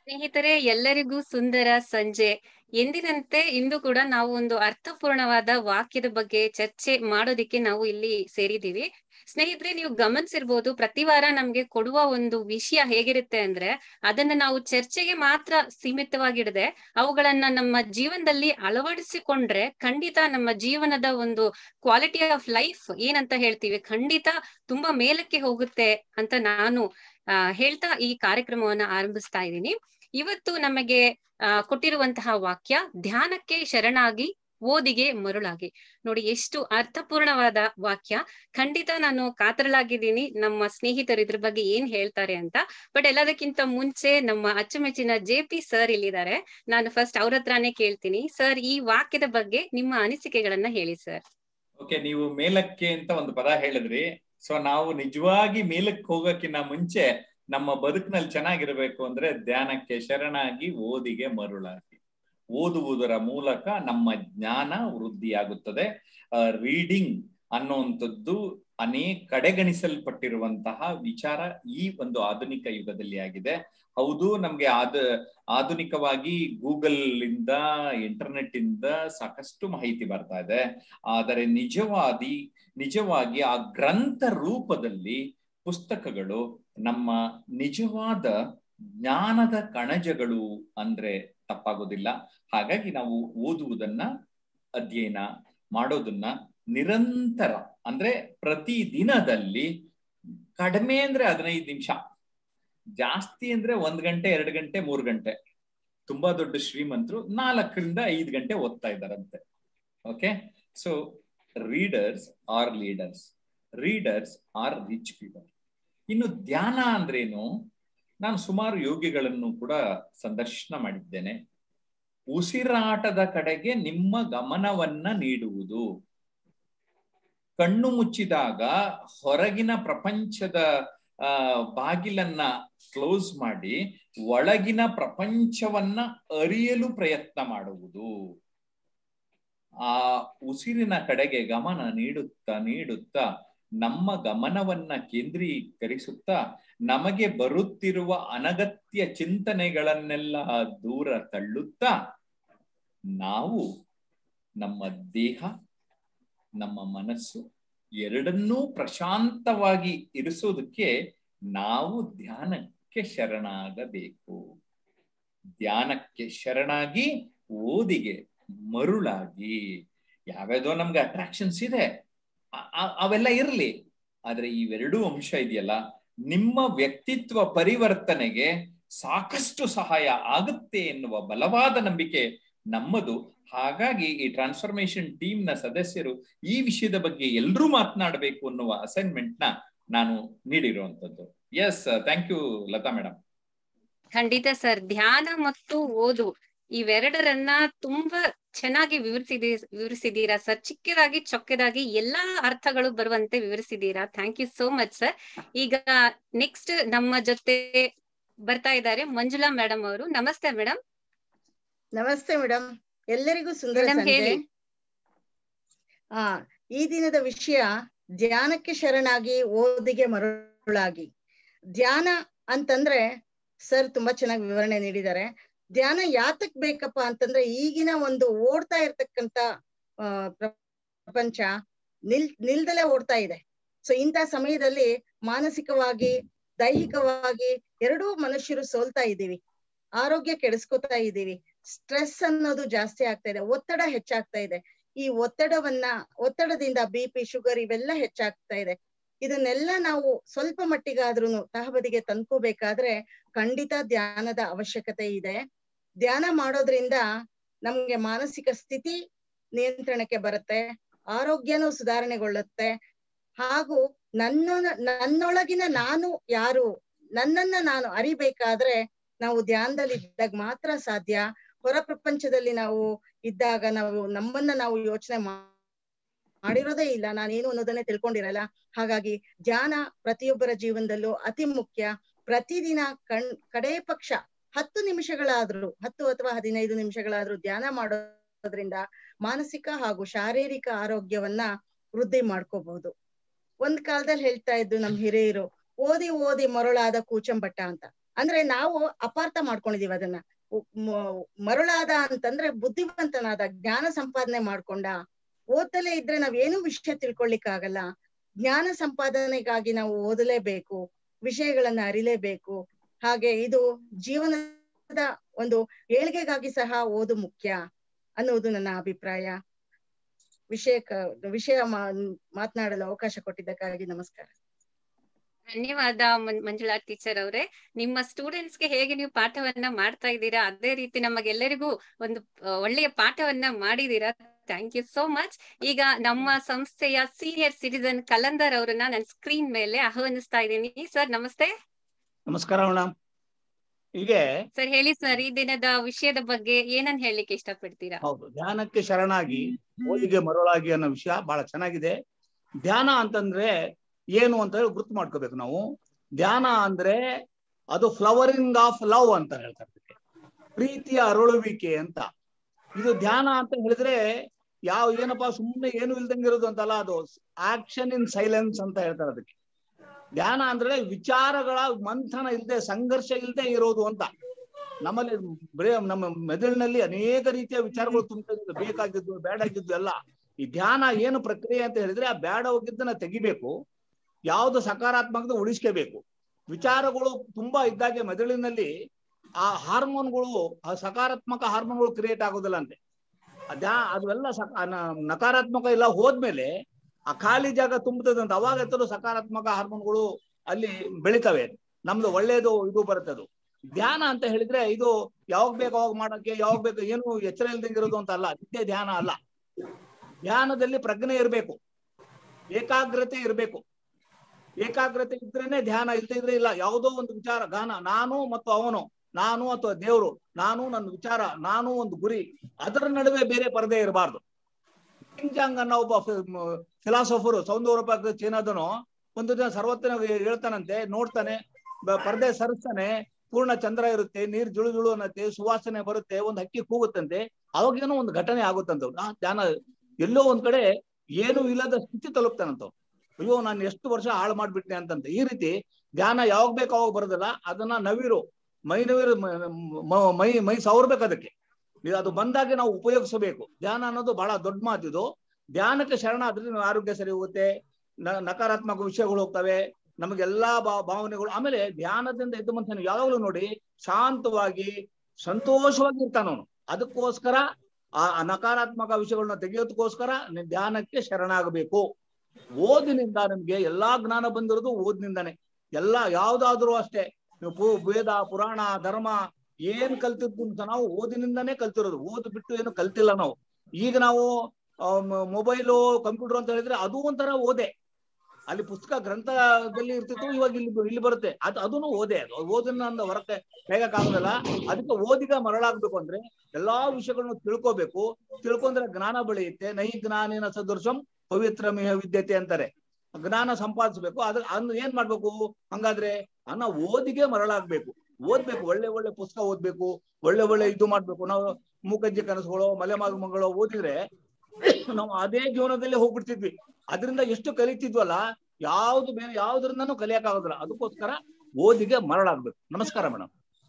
ಸ್ನೇಹಿತರೆ ಎಲ್ಲರಿಗೂ ಸುಂದರ ಸಂಜೆ ಎಂದಿನಂತೆ ಇಂದು ಕೂಡ ನಾವು ಒಂದು ಅರ್ಥಪೂರ್ಣವಾದ ವಾಕ್ಯದ ಬಗ್ಗೆ ಚರ್ಚೆ ಮಾಡೋದಿಕ್ಕೆ ನಾವು ಇಲ್ಲಿ ಸೇರಿದೀವಿ ಸ್ನೇಹಿತರೆ ನೀವು ಗಮನಿಸಿರ್ಬೋದು ಪ್ರತಿ ವಾರ ನಮ್ಗೆ ಕೊಡುವ ಒಂದು ವಿಷಯ ಹೇಗಿರುತ್ತೆ ಅಂದ್ರೆ ಅದನ್ನ ನಾವು ಚರ್ಚೆಗೆ ಮಾತ್ರ ಸೀಮಿತವಾಗಿಡದೆ ಅವುಗಳನ್ನ ನಮ್ಮ ಜೀವನದಲ್ಲಿ ಅಳವಡಿಸಿಕೊಂಡ್ರೆ ಖಂಡಿತ ನಮ್ಮ ಜೀವನದ ಒಂದು ಕ್ವಾಲಿಟಿ ಆಫ್ ಲೈಫ್ ಏನಂತ ಹೇಳ್ತೀವಿ ಖಂಡಿತ ತುಂಬಾ ಮೇಲಕ್ಕೆ ಹೋಗುತ್ತೆ ಅಂತ ನಾನು ಆ ಹೇಳ್ತಾ ಈ ಕಾರ್ಯಕ್ರಮವನ್ನ ಆರಂಭಿಸ್ತಾ ಇದ್ದೀನಿ ಇವತ್ತು ನಮಗೆ ಆ ಕೊಟ್ಟಿರುವಂತಹ ವಾಕ್ಯ ಧ್ಯಾನಕ್ಕೆ ಶರಣಾಗಿ ಓದಿಗೆ ಮರುಳಾಗಿ ನೋಡಿ ಎಷ್ಟು ಅರ್ಥಪೂರ್ಣವಾದ ವಾಕ್ಯ ಖಂಡಿತ ನಾನು ಕಾತರಲಾಗಿದ್ದೀನಿ ನಮ್ಮ ಸ್ನೇಹಿತರು ಇದ್ರ ಬಗ್ಗೆ ಏನ್ ಹೇಳ್ತಾರೆ ಅಂತ ಬಟ್ ಎಲ್ಲದಕ್ಕಿಂತ ಮುಂಚೆ ನಮ್ಮ ಅಚ್ಚುಮೆಚ್ಚಿನ ಜೆ ಪಿ ಸರ್ ಇಲ್ಲಿದ್ದಾರೆ ನಾನು ಫಸ್ಟ್ ಅವ್ರ ಹತ್ರನೇ ಕೇಳ್ತೀನಿ ಸರ್ ಈ ವಾಕ್ಯದ ಬಗ್ಗೆ ನಿಮ್ಮ ಅನಿಸಿಕೆಗಳನ್ನ ಹೇಳಿ ಸರ್ ಓಕೆ ನೀವು ಮೇಲಕ್ಕೆ ಅಂತ ಒಂದು ಪದ ಹೇಳಿದ್ರಿ ಸೊ ನಾವು ನಿಜವಾಗಿ ಮೇಲಕ್ಕೆ ಹೋಗಕ್ಕಿಂತ ಮುಂಚೆ ನಮ್ಮ ಬದುಕಿನಲ್ಲಿ ಚೆನ್ನಾಗಿರ್ಬೇಕು ಅಂದ್ರೆ ಧ್ಯಾನಕ್ಕೆ ಶರಣಾಗಿ ಓದಿಗೆ ಮರುಳಾಗಿ ಓದುವುದರ ಮೂಲಕ ನಮ್ಮ ಜ್ಞಾನ ವೃದ್ಧಿಯಾಗುತ್ತದೆ ರೀಡಿಂಗ್ ಅನ್ನುವಂಥದ್ದು ಅನೇಕ ಕಡೆಗಣಿಸಲ್ಪಟ್ಟಿರುವಂತಹ ವಿಚಾರ ಈ ಒಂದು ಆಧುನಿಕ ಯುಗದಲ್ಲಿ ಆಗಿದೆ ಹೌದು ನಮ್ಗೆ ಆದ ಆಧುನಿಕವಾಗಿ ಗೂಗಲ್ ಇಂದ ಇಂಟರ್ನೆಟ್ ಇಂದ ಸಾಕಷ್ಟು ಮಾಹಿತಿ ಬರ್ತಾ ಇದೆ ಆದರೆ ನಿಜವಾದಿ ನಿಜವಾಗಿ ಆ ಗ್ರಂಥ ರೂಪದಲ್ಲಿ ಪುಸ್ತಕಗಳು ನಮ್ಮ ನಿಜವಾದ ಜ್ಞಾನದ ಕಣಜಗಳು ಅಂದ್ರೆ ತಪ್ಪಾಗೋದಿಲ್ಲ ಹಾಗಾಗಿ ನಾವು ಓದುವುದನ್ನ ಅಧ್ಯಯನ ಮಾಡೋದನ್ನ ನಿರಂತರ ಅಂದ್ರೆ ಪ್ರತಿ ದಿನದಲ್ಲಿ ಕಡಿಮೆ ಅಂದ್ರೆ ಹದಿನೈದು ನಿಮಿಷ ಜಾಸ್ತಿ ಅಂದ್ರೆ ಒಂದ್ ಗಂಟೆ ಎರಡು ಗಂಟೆ ಮೂರು ಗಂಟೆ ತುಂಬಾ ದೊಡ್ಡ ಶ್ರೀಮಂತರು ನಾಲ್ಕರಿಂದ ಐದು ಗಂಟೆ ಓದ್ತಾ ಇದ್ದಾರಂತೆ okay so readers are leaders readers are rich people ಇನ್ನು ಧ್ಯಾನ ಅಂದ್ರೇನು ನಾನು ಸುಮಾರು ಯೋಗಿಗಳನ್ನು ಕೂಡ ಸಂದರ್ಶನ ಮಾಡಿದ್ದೇನೆ ಉಸಿರಾಟದ ಕಡೆಗೆ ನಿಮ್ಮ ಗಮನವನ್ನ ನೀಡುವುದು ಕಣ್ಣು ಮುಚ್ಚಿದಾಗ ಹೊರಗಿನ ಪ್ರಪಂಚದ ಆ ಬಾಗಿಲನ್ನ ಕ್ಲೋಸ್ ಮಾಡಿ ಒಳಗಿನ ಪ್ರಪಂಚವನ್ನ ಅರಿಯಲು ಪ್ರಯತ್ನ ಮಾಡುವುದು ಆ ಉಸಿರಿನ ಕಡೆಗೆ ಗಮನ ನೀಡುತ್ತಾ ನೀಡುತ್ತಾ ನಮ್ಮ ಗಮನವನ್ನ ಕೇಂದ್ರೀಕರಿಸುತ್ತಾ ನಮಗೆ ಬರುತ್ತಿರುವ ಅನಗತ್ಯ ಚಿಂತನೆಗಳನ್ನೆಲ್ಲ ದೂರ ತಳ್ಳುತ್ತಾ ನಾವು ನಮ್ಮ ದೇಹ ನಮ್ಮ ಮನಸ್ಸು ಎರಡನ್ನೂ ಪ್ರಶಾಂತವಾಗಿ ಇರಿಸೋದಕ್ಕೆ ನಾವು ಧ್ಯಾನಕ್ಕೆ ಶರಣಾಗಬೇಕು ಧ್ಯಾನಕ್ಕೆ ಶರಣಾಗಿ ಓದಿಗೆ ಮರುಳಾಗಿ ಯಾವ್ಯಾವ್ದೋ ನಮ್ಗೆ ಅಟ್ರಾಕ್ಷನ್ಸ್ ಇದೆ ಅವೆಲ್ಲ ಇರಲಿ ಆದ್ರೆ ಇವೆರಡೂ ಅಂಶ ಇದೆಯಲ್ಲ ನಿಮ್ಮ ವ್ಯಕ್ತಿತ್ವ ಪರಿವರ್ತನೆಗೆ ಸಾಕಷ್ಟು ಸಹಾಯ ಆಗುತ್ತೆ ಎನ್ನುವ ಬಲವಾದ ನಂಬಿಕೆ ನಮ್ಮದು ಹಾಗಾಗಿ ಈ ಟ್ರಾನ್ಸ್ಫಾರ್ಮೇಶನ್ ಟೀಮ್ ನ ಸದಸ್ಯರು ಈ ವಿಷಯದ ಬಗ್ಗೆ ಎಲ್ಲರೂ ಮಾತನಾಡಬೇಕು ಅನ್ನುವ ಅಸೈನ್ಮೆಂಟ್ ನ ನಾನು ನೀಡಿರುವಂತದ್ದು yes thank you Latha madam ಖಂಡಿತ ಸರ್ ಧ್ಯಾನ ಮತ್ತು ಓದು ಇವೆರಡರನ್ನ ತುಂಬಾ ಚೆನ್ನಾಗಿ ವಿವರಿಸಿದಿ ವಿವರಿಸಿದೀರಾ ಸರ್ ಚಿಕ್ಕದಾಗಿ ಚೊಕ್ಕದಾಗಿ ಎಲ್ಲಾ ಅರ್ಥಗಳು ಬರುವಂತೆ ವಿವರಿಸಿದೀರಾ thank you so much sir ಈಗ ನೆಕ್ಸ್ಟ್ ನಮ್ಮ ಜೊತೆ ಬರ್ತಾ ಇದ್ದಾರೆ ಮಂಜುಳಾ ಮೇಡಮ್ ಅವರು ನಮಸ್ತೆ ಮೇಡಮ್ ನಮಸ್ತೆ ಮೇಡಮ್ ಎಲ್ಲರಿಗೂ ಸುಂದರ ಮೇಡಮ್ ಸಂಜೆ ಹೇಳಿ ಆ ಈ ದಿನದ ವಿಷಯ ಧ್ಯಾನಕ್ಕೆ ಶರಣಾಗಿ ಓದಿಗೆ ಮರುಳಾಗಿ ಧ್ಯಾನ ಅಂತಂದ್ರೆ ಸರ್ ತುಂಬಾ ಚೆನ್ನಾಗಿ ವಿವರಣೆ ನೀಡಿದ್ದಾರೆ ಧ್ಯಾನ ಯಾತಕ್ ಬೇಕಪ್ಪ ಅಂತಂದ್ರೆ ಈಗಿನ ಒಂದು ಓಡ್ತಾ ಇರ್ತಕ್ಕಂತ ಆ ಪ್ರಪಂಚ ನಿಲ್ ನಿಲ್ದಲೆ ಓಡ್ತಾ ಇದೆ ಸೊ ಇಂಥ ಸಮಯದಲ್ಲಿ ಮಾನಸಿಕವಾಗಿ ದೈಹಿಕವಾಗಿ ಎರಡೂ ಮನುಷ್ಯರು ಸೋಲ್ತಾ ಇದ್ದೀವಿ ಆರೋಗ್ಯ ಕೆಡಿಸ್ಕೊತಾ ಇದ್ದೀವಿ ಸ್ಟ್ರೆಸ್ ಅನ್ನೋದು ಜಾಸ್ತಿ ಆಗ್ತಾ ಇದೆ ಒತ್ತಡ ಹೆಚ್ಚಾಗ್ತಾ ಇದೆ ಈ ಒತ್ತಡವನ್ನ ಒತ್ತಡದಿಂದ ಬಿ ಪಿ ಶುಗರ್ ಇವೆಲ್ಲ ಹೆಚ್ಚಾಗ್ತಾ ಇದೆ ಇದನ್ನೆಲ್ಲ ನಾವು ಸ್ವಲ್ಪ ಮಟ್ಟಿಗಾದ್ರೂ ತಹಬದಿಗೆ ತಂದ್ಕೋಬೇಕಾದ್ರೆ ಖಂಡಿತ ಧ್ಯಾನದ ಅವಶ್ಯಕತೆ ಇದೆ ಧ್ಯಾನ ಮಾಡೋದ್ರಿಂದ ನಮ್ಗೆ ಮಾನಸಿಕ ಸ್ಥಿತಿ ನಿಯಂತ್ರಣಕ್ಕೆ ಬರುತ್ತೆ ಆರೋಗ್ಯನೂ ಸುಧಾರಣೆಗೊಳ್ಳುತ್ತೆ ಹಾಗೂ ನನ್ನ ನನ್ನೊಳಗಿನ ನಾನು ಯಾರು ನನ್ನನ್ನ ನಾನು ಅರಿಬೇಕಾದ್ರೆ ನಾವು ಧ್ಯಾನದಲ್ಲಿ ಇದ್ದಾಗ ಮಾತ್ರ ಸಾಧ್ಯ ಹೊರ ಪ್ರಪಂಚದಲ್ಲಿ ನಾವು ಇದ್ದಾಗ ನಾವು ನಮ್ಮನ್ನ ನಾವು ಯೋಚನೆ ಮಾಡಿರೋದೇ ಇಲ್ಲ ನಾನೇನು ಅನ್ನೋದನ್ನೇ ತಿಳ್ಕೊಂಡಿರಲ್ಲ ಹಾಗಾಗಿ ಧ್ಯಾನ ಪ್ರತಿಯೊಬ್ಬರ ಜೀವನದಲ್ಲೂ ಅತಿ ಮುಖ್ಯ ಪ್ರತಿದಿನ ಕಣ್ ಕಡೇ ಪಕ್ಷ ಹತ್ತು ನಿಮಿಷಗಳಾದ್ರೂ ಹತ್ತು ಅಥವಾ ಹದಿನೈದು ನಿಮಿಷಗಳಾದ್ರೂ ಧ್ಯಾನ ಮಾಡೋದ್ರಿಂದ ಮಾನಸಿಕ ಹಾಗೂ ಶಾರೀರಿಕ ಆರೋಗ್ಯವನ್ನ ವೃದ್ಧಿ ಮಾಡ್ಕೋಬಹುದು ಒಂದ್ ಕಾಲದಲ್ಲಿ ಹೇಳ್ತಾ ಇದ್ದು ನಮ್ ಹಿರಿಯರು ಓದಿ ಓದಿ ಮರಳಾದ ಕೂಚಂಬಟ್ಟ ಅಂತ ಅಂದ್ರೆ ನಾವು ಅಪಾರ್ಥ ಮಾಡ್ಕೊಂಡಿದೀವಿ ಅದನ್ನ ಉ- ಮ- ಮರುಳಾದ ಅಂತಂದ್ರೆ ಬುದ್ಧಿವಂತನಾದ ಜ್ಞಾನ ಸಂಪಾದನೆ ಮಾಡ್ಕೊಂಡ ಓದ್ತಲೇ ಇದ್ರೆ ನಾವೇನು ವಿಷಯ ತಿಳ್ಕೊಳ್ಲಿಕ್ಕೆ ಆಗಲ್ಲ ಜ್ಞಾನ ಸಂಪಾದನೆಗಾಗಿ ನಾವು ಓದಲೇಬೇಕು ವಿಷಯಗಳನ್ನ ಅರಿಲೇಬೇಕು ಹಾಗೆ ಇದು ಜೀವನದ ಒಂದು ಏಳಿಗೆಗಾಗಿ ಸಹ ಓದು ಮುಖ್ಯ ಅನ್ನುವುದು ನನ್ನ ಅಭಿಪ್ರಾಯ ವಿಷಯಕ್ಕ ವಿಷಯ ಮಾ- ಮಾತನಾಡಲು ಅವಕಾಶ ಕೊಟ್ಟಿದ್ದಕ್ಕಾಗಿ ನಮಸ್ಕಾರ ಧನ್ಯವಾದ ಮಂ- ಮಂಜುಳಾ ಟೀಚರ್ ಅವರೇ ನಿಮ್ಮ ಸ್ಟೂಡೆಂಟ್ಸ್ ಗೆ ಹೇಗೆ ನೀವು ಪಾಠವನ್ನ ಮಾಡ್ತಾ ಇದ್ದೀರಾ ಅದೇ ರೀತಿ ನಮಗೆಲ್ಲರಿಗೂ ಒಂದು ಆ, ಒಳ್ಳೆಯ ಪಾಠವನ್ನ ಮಾಡಿದೀರಾ ಥ್ಯಾಂಕ್ ಯು ಸೋ ಮಚ್ ಈಗ ನಮ್ಮ ಸಂಸ್ಥೆಯ ಸೀನಿಯರ್ ಸಿಟಿಸನ್ ಕಲಂದರ್ ಅವರನ್ನ ನನ್ನ ಸ್ಕ್ರೀನ್ ಮೇಲೆ ಆಹ್ವಾನಿಸ್ತಾ ಇದ್ದೀನಿ ಸರ್ ನಮಸ್ತೆ ನಮಸ್ಕಾರ ಮೇಡಮ್ ಹೀಗೆ ಸರ್ ಹೇಳಿ ಸರ್ ಈ ದಿನದ ವಿಷಯದ ಬಗ್ಗೆ ಏನನ್ನ ಹೇಳಲಿಕ್ಕೆ ಇಷ್ಟಪಡ್ತೀರಾ ಹೌದು ಧ್ಯಾನಕ್ಕೆ ಶರಣಾಗಿ ಓದಿಗೆ ಮರಳಾಗಿ ಅನ್ನೋ ವಿಷಯ ಬಹಳ ಚೆನ್ನಾಗಿದೆ ಧ್ಯಾನ ಅಂತಂದ್ರೆ ಏನು ಅಂತ ಹೇಳಿ ಗುರ್ತು ಮಾಡ್ಕೋಬೇಕು ನಾವು ಧ್ಯಾನ ಅಂದ್ರೆ ಅದು ಫ್ಲವರಿಂಗ್ ಆಫ್ ಲವ್ ಅಂತ ಹೇಳ್ತಾರೆ ಇದಕ್ಕೆ. ಪ್ರೀತಿಯ ಅರಳುವಿಕೆ ಅಂತ ಇದು ಧ್ಯಾನ ಅಂತ ಹೇಳಿದ್ರೆ ಯಾವ ಏನಪ್ಪಾ ಸುಮ್ಮನೆ ಏನು ಇಲ್ದಂಗಿರೋದು ಅಂತಲ್ಲ ಅದು ಆಕ್ಷನ್ ಇನ್ ಸೈಲೆನ್ಸ್ ಅಂತ ಹೇಳ್ತಾರೆ ಅದಕ್ಕೆ ಧ್ಯಾನ ಅಂದ್ರೆ ವಿಚಾರಗಳ ಮಂಥನ ಇಲ್ಲದೆ ಸಂಘರ್ಷ ಇಲ್ಲದೆ ಇರೋದು ಅಂತ ನಮ್ಮಲ್ಲಿ ಬರೇ ನಮ್ಮ ಮೆದುಳಿನಲ್ಲಿ ಅನೇಕ ರೀತಿಯ ವಿಚಾರಗಳು ತುಂಬಿದ್ದು ಬೇಕಾಗಿದ್ದು ಬೇಡಾಗಿದ್ದು ಎಲ್ಲ ಈ ಧ್ಯಾನ ಏನು ಪ್ರಕ್ರಿಯೆ ಅಂತ ಹೇಳಿದ್ರೆ ಆ ಬೇಡ ಹೋಗಿದ್ದನ್ನ ತೆಗಿಬೇಕು ಯಾವ್ದು ಸಕಾರಾತ್ಮಕದ ಉಳಿಸ್ಕೋಬೇಕು ವಿಚಾರಗಳು ತುಂಬಾ ಇದ್ದಾಗೆ ಮೆದುಳಿನಲ್ಲಿ ಆ ಹಾರ್ಮೋನ್ಗಳು ಆ ಸಕಾರಾತ್ಮಕ ಹಾರ್ಮೋನ್ಗಳು ಕ್ರಿಯೇಟ್ ಆಗೋದಿಲ್ಲ ಅಂತೆ ಅದ್ಯಾ ಅವೆಲ್ಲ ಸಕ- ನ- ನಕಾರಾತ್ಮಕ ಎಲ್ಲ ಹೋದ್ಮೇಲೆ ಆ ಖಾಲಿ ಜಾಗ ತುಂಬುತ್ತದೆ ಅಂತ ಅವಾಗ ಎತ್ತಲು ಸಕಾರಾತ್ಮಕ ಹಾರ್ಮೋನ್ಗಳು ಅಲ್ಲಿ ಬೆಳಿತವೆ ನಮ್ದು ಒಳ್ಳೇದು ಇದು ಬರುತ್ತೆ ಅದು ಧ್ಯಾನ ಅಂತ ಹೇಳಿದ್ರೆ ಇದು ಯಾವಾಗ ಬೇಕು ಅವಾಗ ಮಾಡಕ್ಕೆ ಯಾವಾಗ ಬೇಕು ಏನು ಎಚ್ಚರ ಇಲ್ದಂಗಿರೋದು ಅಂತ ಅಲ್ಲ ನಿತ್ಯ ಧ್ಯಾನ ಅಲ್ಲ ಧ್ಯಾನದಲ್ಲಿ ಪ್ರಜ್ಞೆ ಇರಬೇಕು ಏಕಾಗ್ರತೆ ಇರಬೇಕು ಏಕಾಗ್ರತೆ ಇದ್ರೇನೆ ಧ್ಯಾನ ಇಲ್ಲದೆ ಇದ್ರೆ ಇಲ್ಲ ಯಾವುದೋ ಒಂದು ವಿಚಾರ ಗಾನ ನಾನು ಮತ್ತು ಅವನು ನಾನು ಅಥವಾ ದೇವರು ನಾನು ನನ್ನ ವಿಚಾರ ನಾನು ಒಂದು ಗುರಿ ಅದರ ನಡುವೆ ಬೇರೆ ಪರದೆ ಇರಬಾರ್ದು ಕಿಂಗ್ಜಾಂಗ್ ಅನ್ನೋ ಒಬ್ಬ ಫಿಲಾಸಫರು ಸೌಂದರ್ಯ ಚೀನಾದನು ಒಂದು ದಿನ ಸರ್ವತ್ರ ಹೇಳ್ತಾನಂತೆ ನೋಡ್ತಾನೆ ಬ- ಪರದೆ ಸರಿಸ್ತಾನೆ ಪೂರ್ಣ ಚಂದ್ರ ಇರುತ್ತೆ ನೀರ್ ಜುಳು ಜುಳು ಅನ್ನತ್ತೆ ಸುವಾಸನೆ ಬರುತ್ತೆ ಒಂದು ಹಕ್ಕಿ ಕೂಗುತ್ತಂತೆ ಅವಾಗೇನೋ ಒಂದು ಘಟನೆ ಆಗುತ್ತಂತವ್ರು ಆ ಧ್ಯಾನ ಎಲ್ಲೋ ಒಂದ್ ಕಡೆ ಏನು ಇಲ್ಲದ ಸ್ಥಿತಿ ತಲುಪ್ತಾನಂತವ್ರು ಅಯ್ಯೋ ನಾನು ಎಷ್ಟು ವರ್ಷ ಹಾಳು ಮಾಡ್ಬಿಟ್ಟೆ ಅಂತಂತ ಈ ರೀತಿ ಧ್ಯಾನ ಯಾವಾಗ ಬೇಕು ಅವಾಗ ಬರೋದಿಲ್ಲ ಅದನ್ನ ನವಿರು ಮೈ ನವಿರು ಮ- ಮ- ಮೈ ಮೈ ಸವರ್ಬೇಕು ಅದಕ್ಕೆ ಇದು ಅದು ಬಂದಾಗೆ ನಾವು ಉಪಯೋಗಿಸಬೇಕು ಧ್ಯಾನ ಅನ್ನೋದು ಬಹಳ ದೊಡ್ಡ ಮಾತಿದು ಧ್ಯಾನಕ್ಕೆ ಶರಣ ಆದ್ರೆ ನಾವು ಆರೋಗ್ಯ ಸರಿ ಹೋಗುತ್ತೆ ನ- ನಕಾರಾತ್ಮಕ ವಿಷಯಗಳು ಹೋಗ್ತವೆ ನಮಗೆಲ್ಲಾ ಭಾ ಭಾವನೆಗಳು ಆಮೇಲೆ ಧ್ಯಾನದಿಂದ ಎದ್ದು ಮನುಷ್ಯನು ಯಾವಾಗಲೂ ನೋಡಿ ಶಾಂತವಾಗಿ ಸಂತೋಷವಾಗಿ ಇರ್ತಾನವನು ಅದಕ್ಕೋಸ್ಕರ ಆ ಆ ನಕಾರಾತ್ಮಕ ವಿಷಯಗಳನ್ನ ತೆಗೆಯೋದಕ್ಕೋಸ್ಕರ ನೀನ್ ಧ್ಯಾನಕ್ಕೆ ಶರಣಾಗಬೇಕು ಓದಿನಿಂದ ನಿಮ್ಗೆ ಎಲ್ಲಾ ಜ್ಞಾನ ಬಂದಿರೋದು ಓದಿನಿಂದಾನೆ ಎಲ್ಲಾ ಯಾವ್ದಾದ್ರೂ ಅಷ್ಟೇ ನೀವು ಪು- ವೇದ ಪುರಾಣ ಧರ್ಮ ಏನ್ ಕಲ್ತಿದ್ದು ಅಂತ ನಾವು ಓದಿನಿಂದಾನೇ ಕಲ್ತಿರೋದು ಓದ್ ಬಿಟ್ಟು ಏನು ಕಲ್ತಿಲ್ಲ ನಾವು ಈಗ ನಾವು ಮೊಬೈಲು ಕಂಪ್ಯೂಟರ್ ಅಂತ ಹೇಳಿದ್ರೆ ಅದು ಒಂಥರ ಓದೆ ಅಲ್ಲಿ ಪುಸ್ತಕ ಗ್ರಂಥದಲ್ಲಿ ಇರ್ತಿತ್ತು ಇವಾಗ ಇಲ್ಲಿ ಇಲ್ಲಿ ಬರುತ್ತೆ ಅದು ಅದನ್ನು ಓದೆ ಅದು ಓದನ್ನ ಹೊರಕ್ಕೆ ಹೇಗಕ್ಕಾಗೋದಿಲ್ಲ ಅದಕ್ಕೆ ಓದಿಗ ಮರಳಾಗ್ಬೇಕು ಅಂದ್ರೆ ಎಲ್ಲಾ ವಿಷಯಗಳನ್ನ ತಿಳ್ಕೋಬೇಕು ತಿಳ್ಕೊಂಡ್ರೆ ಜ್ಞಾನ ಬೆಳೆಯುತ್ತೆ ನೈ ಜ್ಞಾನಿನ ಸದೃಶಂ ಪವಿತ್ರ ಮೇಹ ವಿದ್ಯತೆ ಅಂತಾರೆ ಜ್ಞಾನ ಸಂಪಾದಿಸ್ಬೇಕು ಅದ್ರ ಅನ್ನ ಏನ್ ಮಾಡ್ಬೇಕು ಹಂಗಾದ್ರೆ ಅನ್ನ ಓದಿಗೆ ಮರಳಾಗ್ಬೇಕು ಓದ್ಬೇಕು ಒಳ್ಳೆ ಒಳ್ಳೆ ಪುಸ್ತಕ ಓದ್ಬೇಕು ಒಳ್ಳೆ ಒಳ್ಳೆ ಇದು ಮಾಡ್ಬೇಕು ನಾವು ಮೂಕಜ್ಜಿ ಕನಸುಗಳು ಮಲೆ ಮಗಳು ಓದಿದ್ರೆ ನಾವು ಅದೇ ಜೀವನದಲ್ಲಿ ಹೋಗ್ಬಿಡ್ತಿದ್ವಿ ಅದರಿಂದ ಎಷ್ಟು ಕಲಿತಿದ್ವಲ್ಲ ಯಾವ್ದು ಬೇರೆ ಯಾವ್ದ್ರಿಂದನೂ ಕಲಿಯಕ್ಕಾಗೋದಿಲ್ಲ ಅದಕ್ಕೋಸ್ಕರ ಓದಿಗೆ ಮರಳಾಗ್ಬೇಕು ನಮಸ್ಕಾರ ಮೇಡಮ್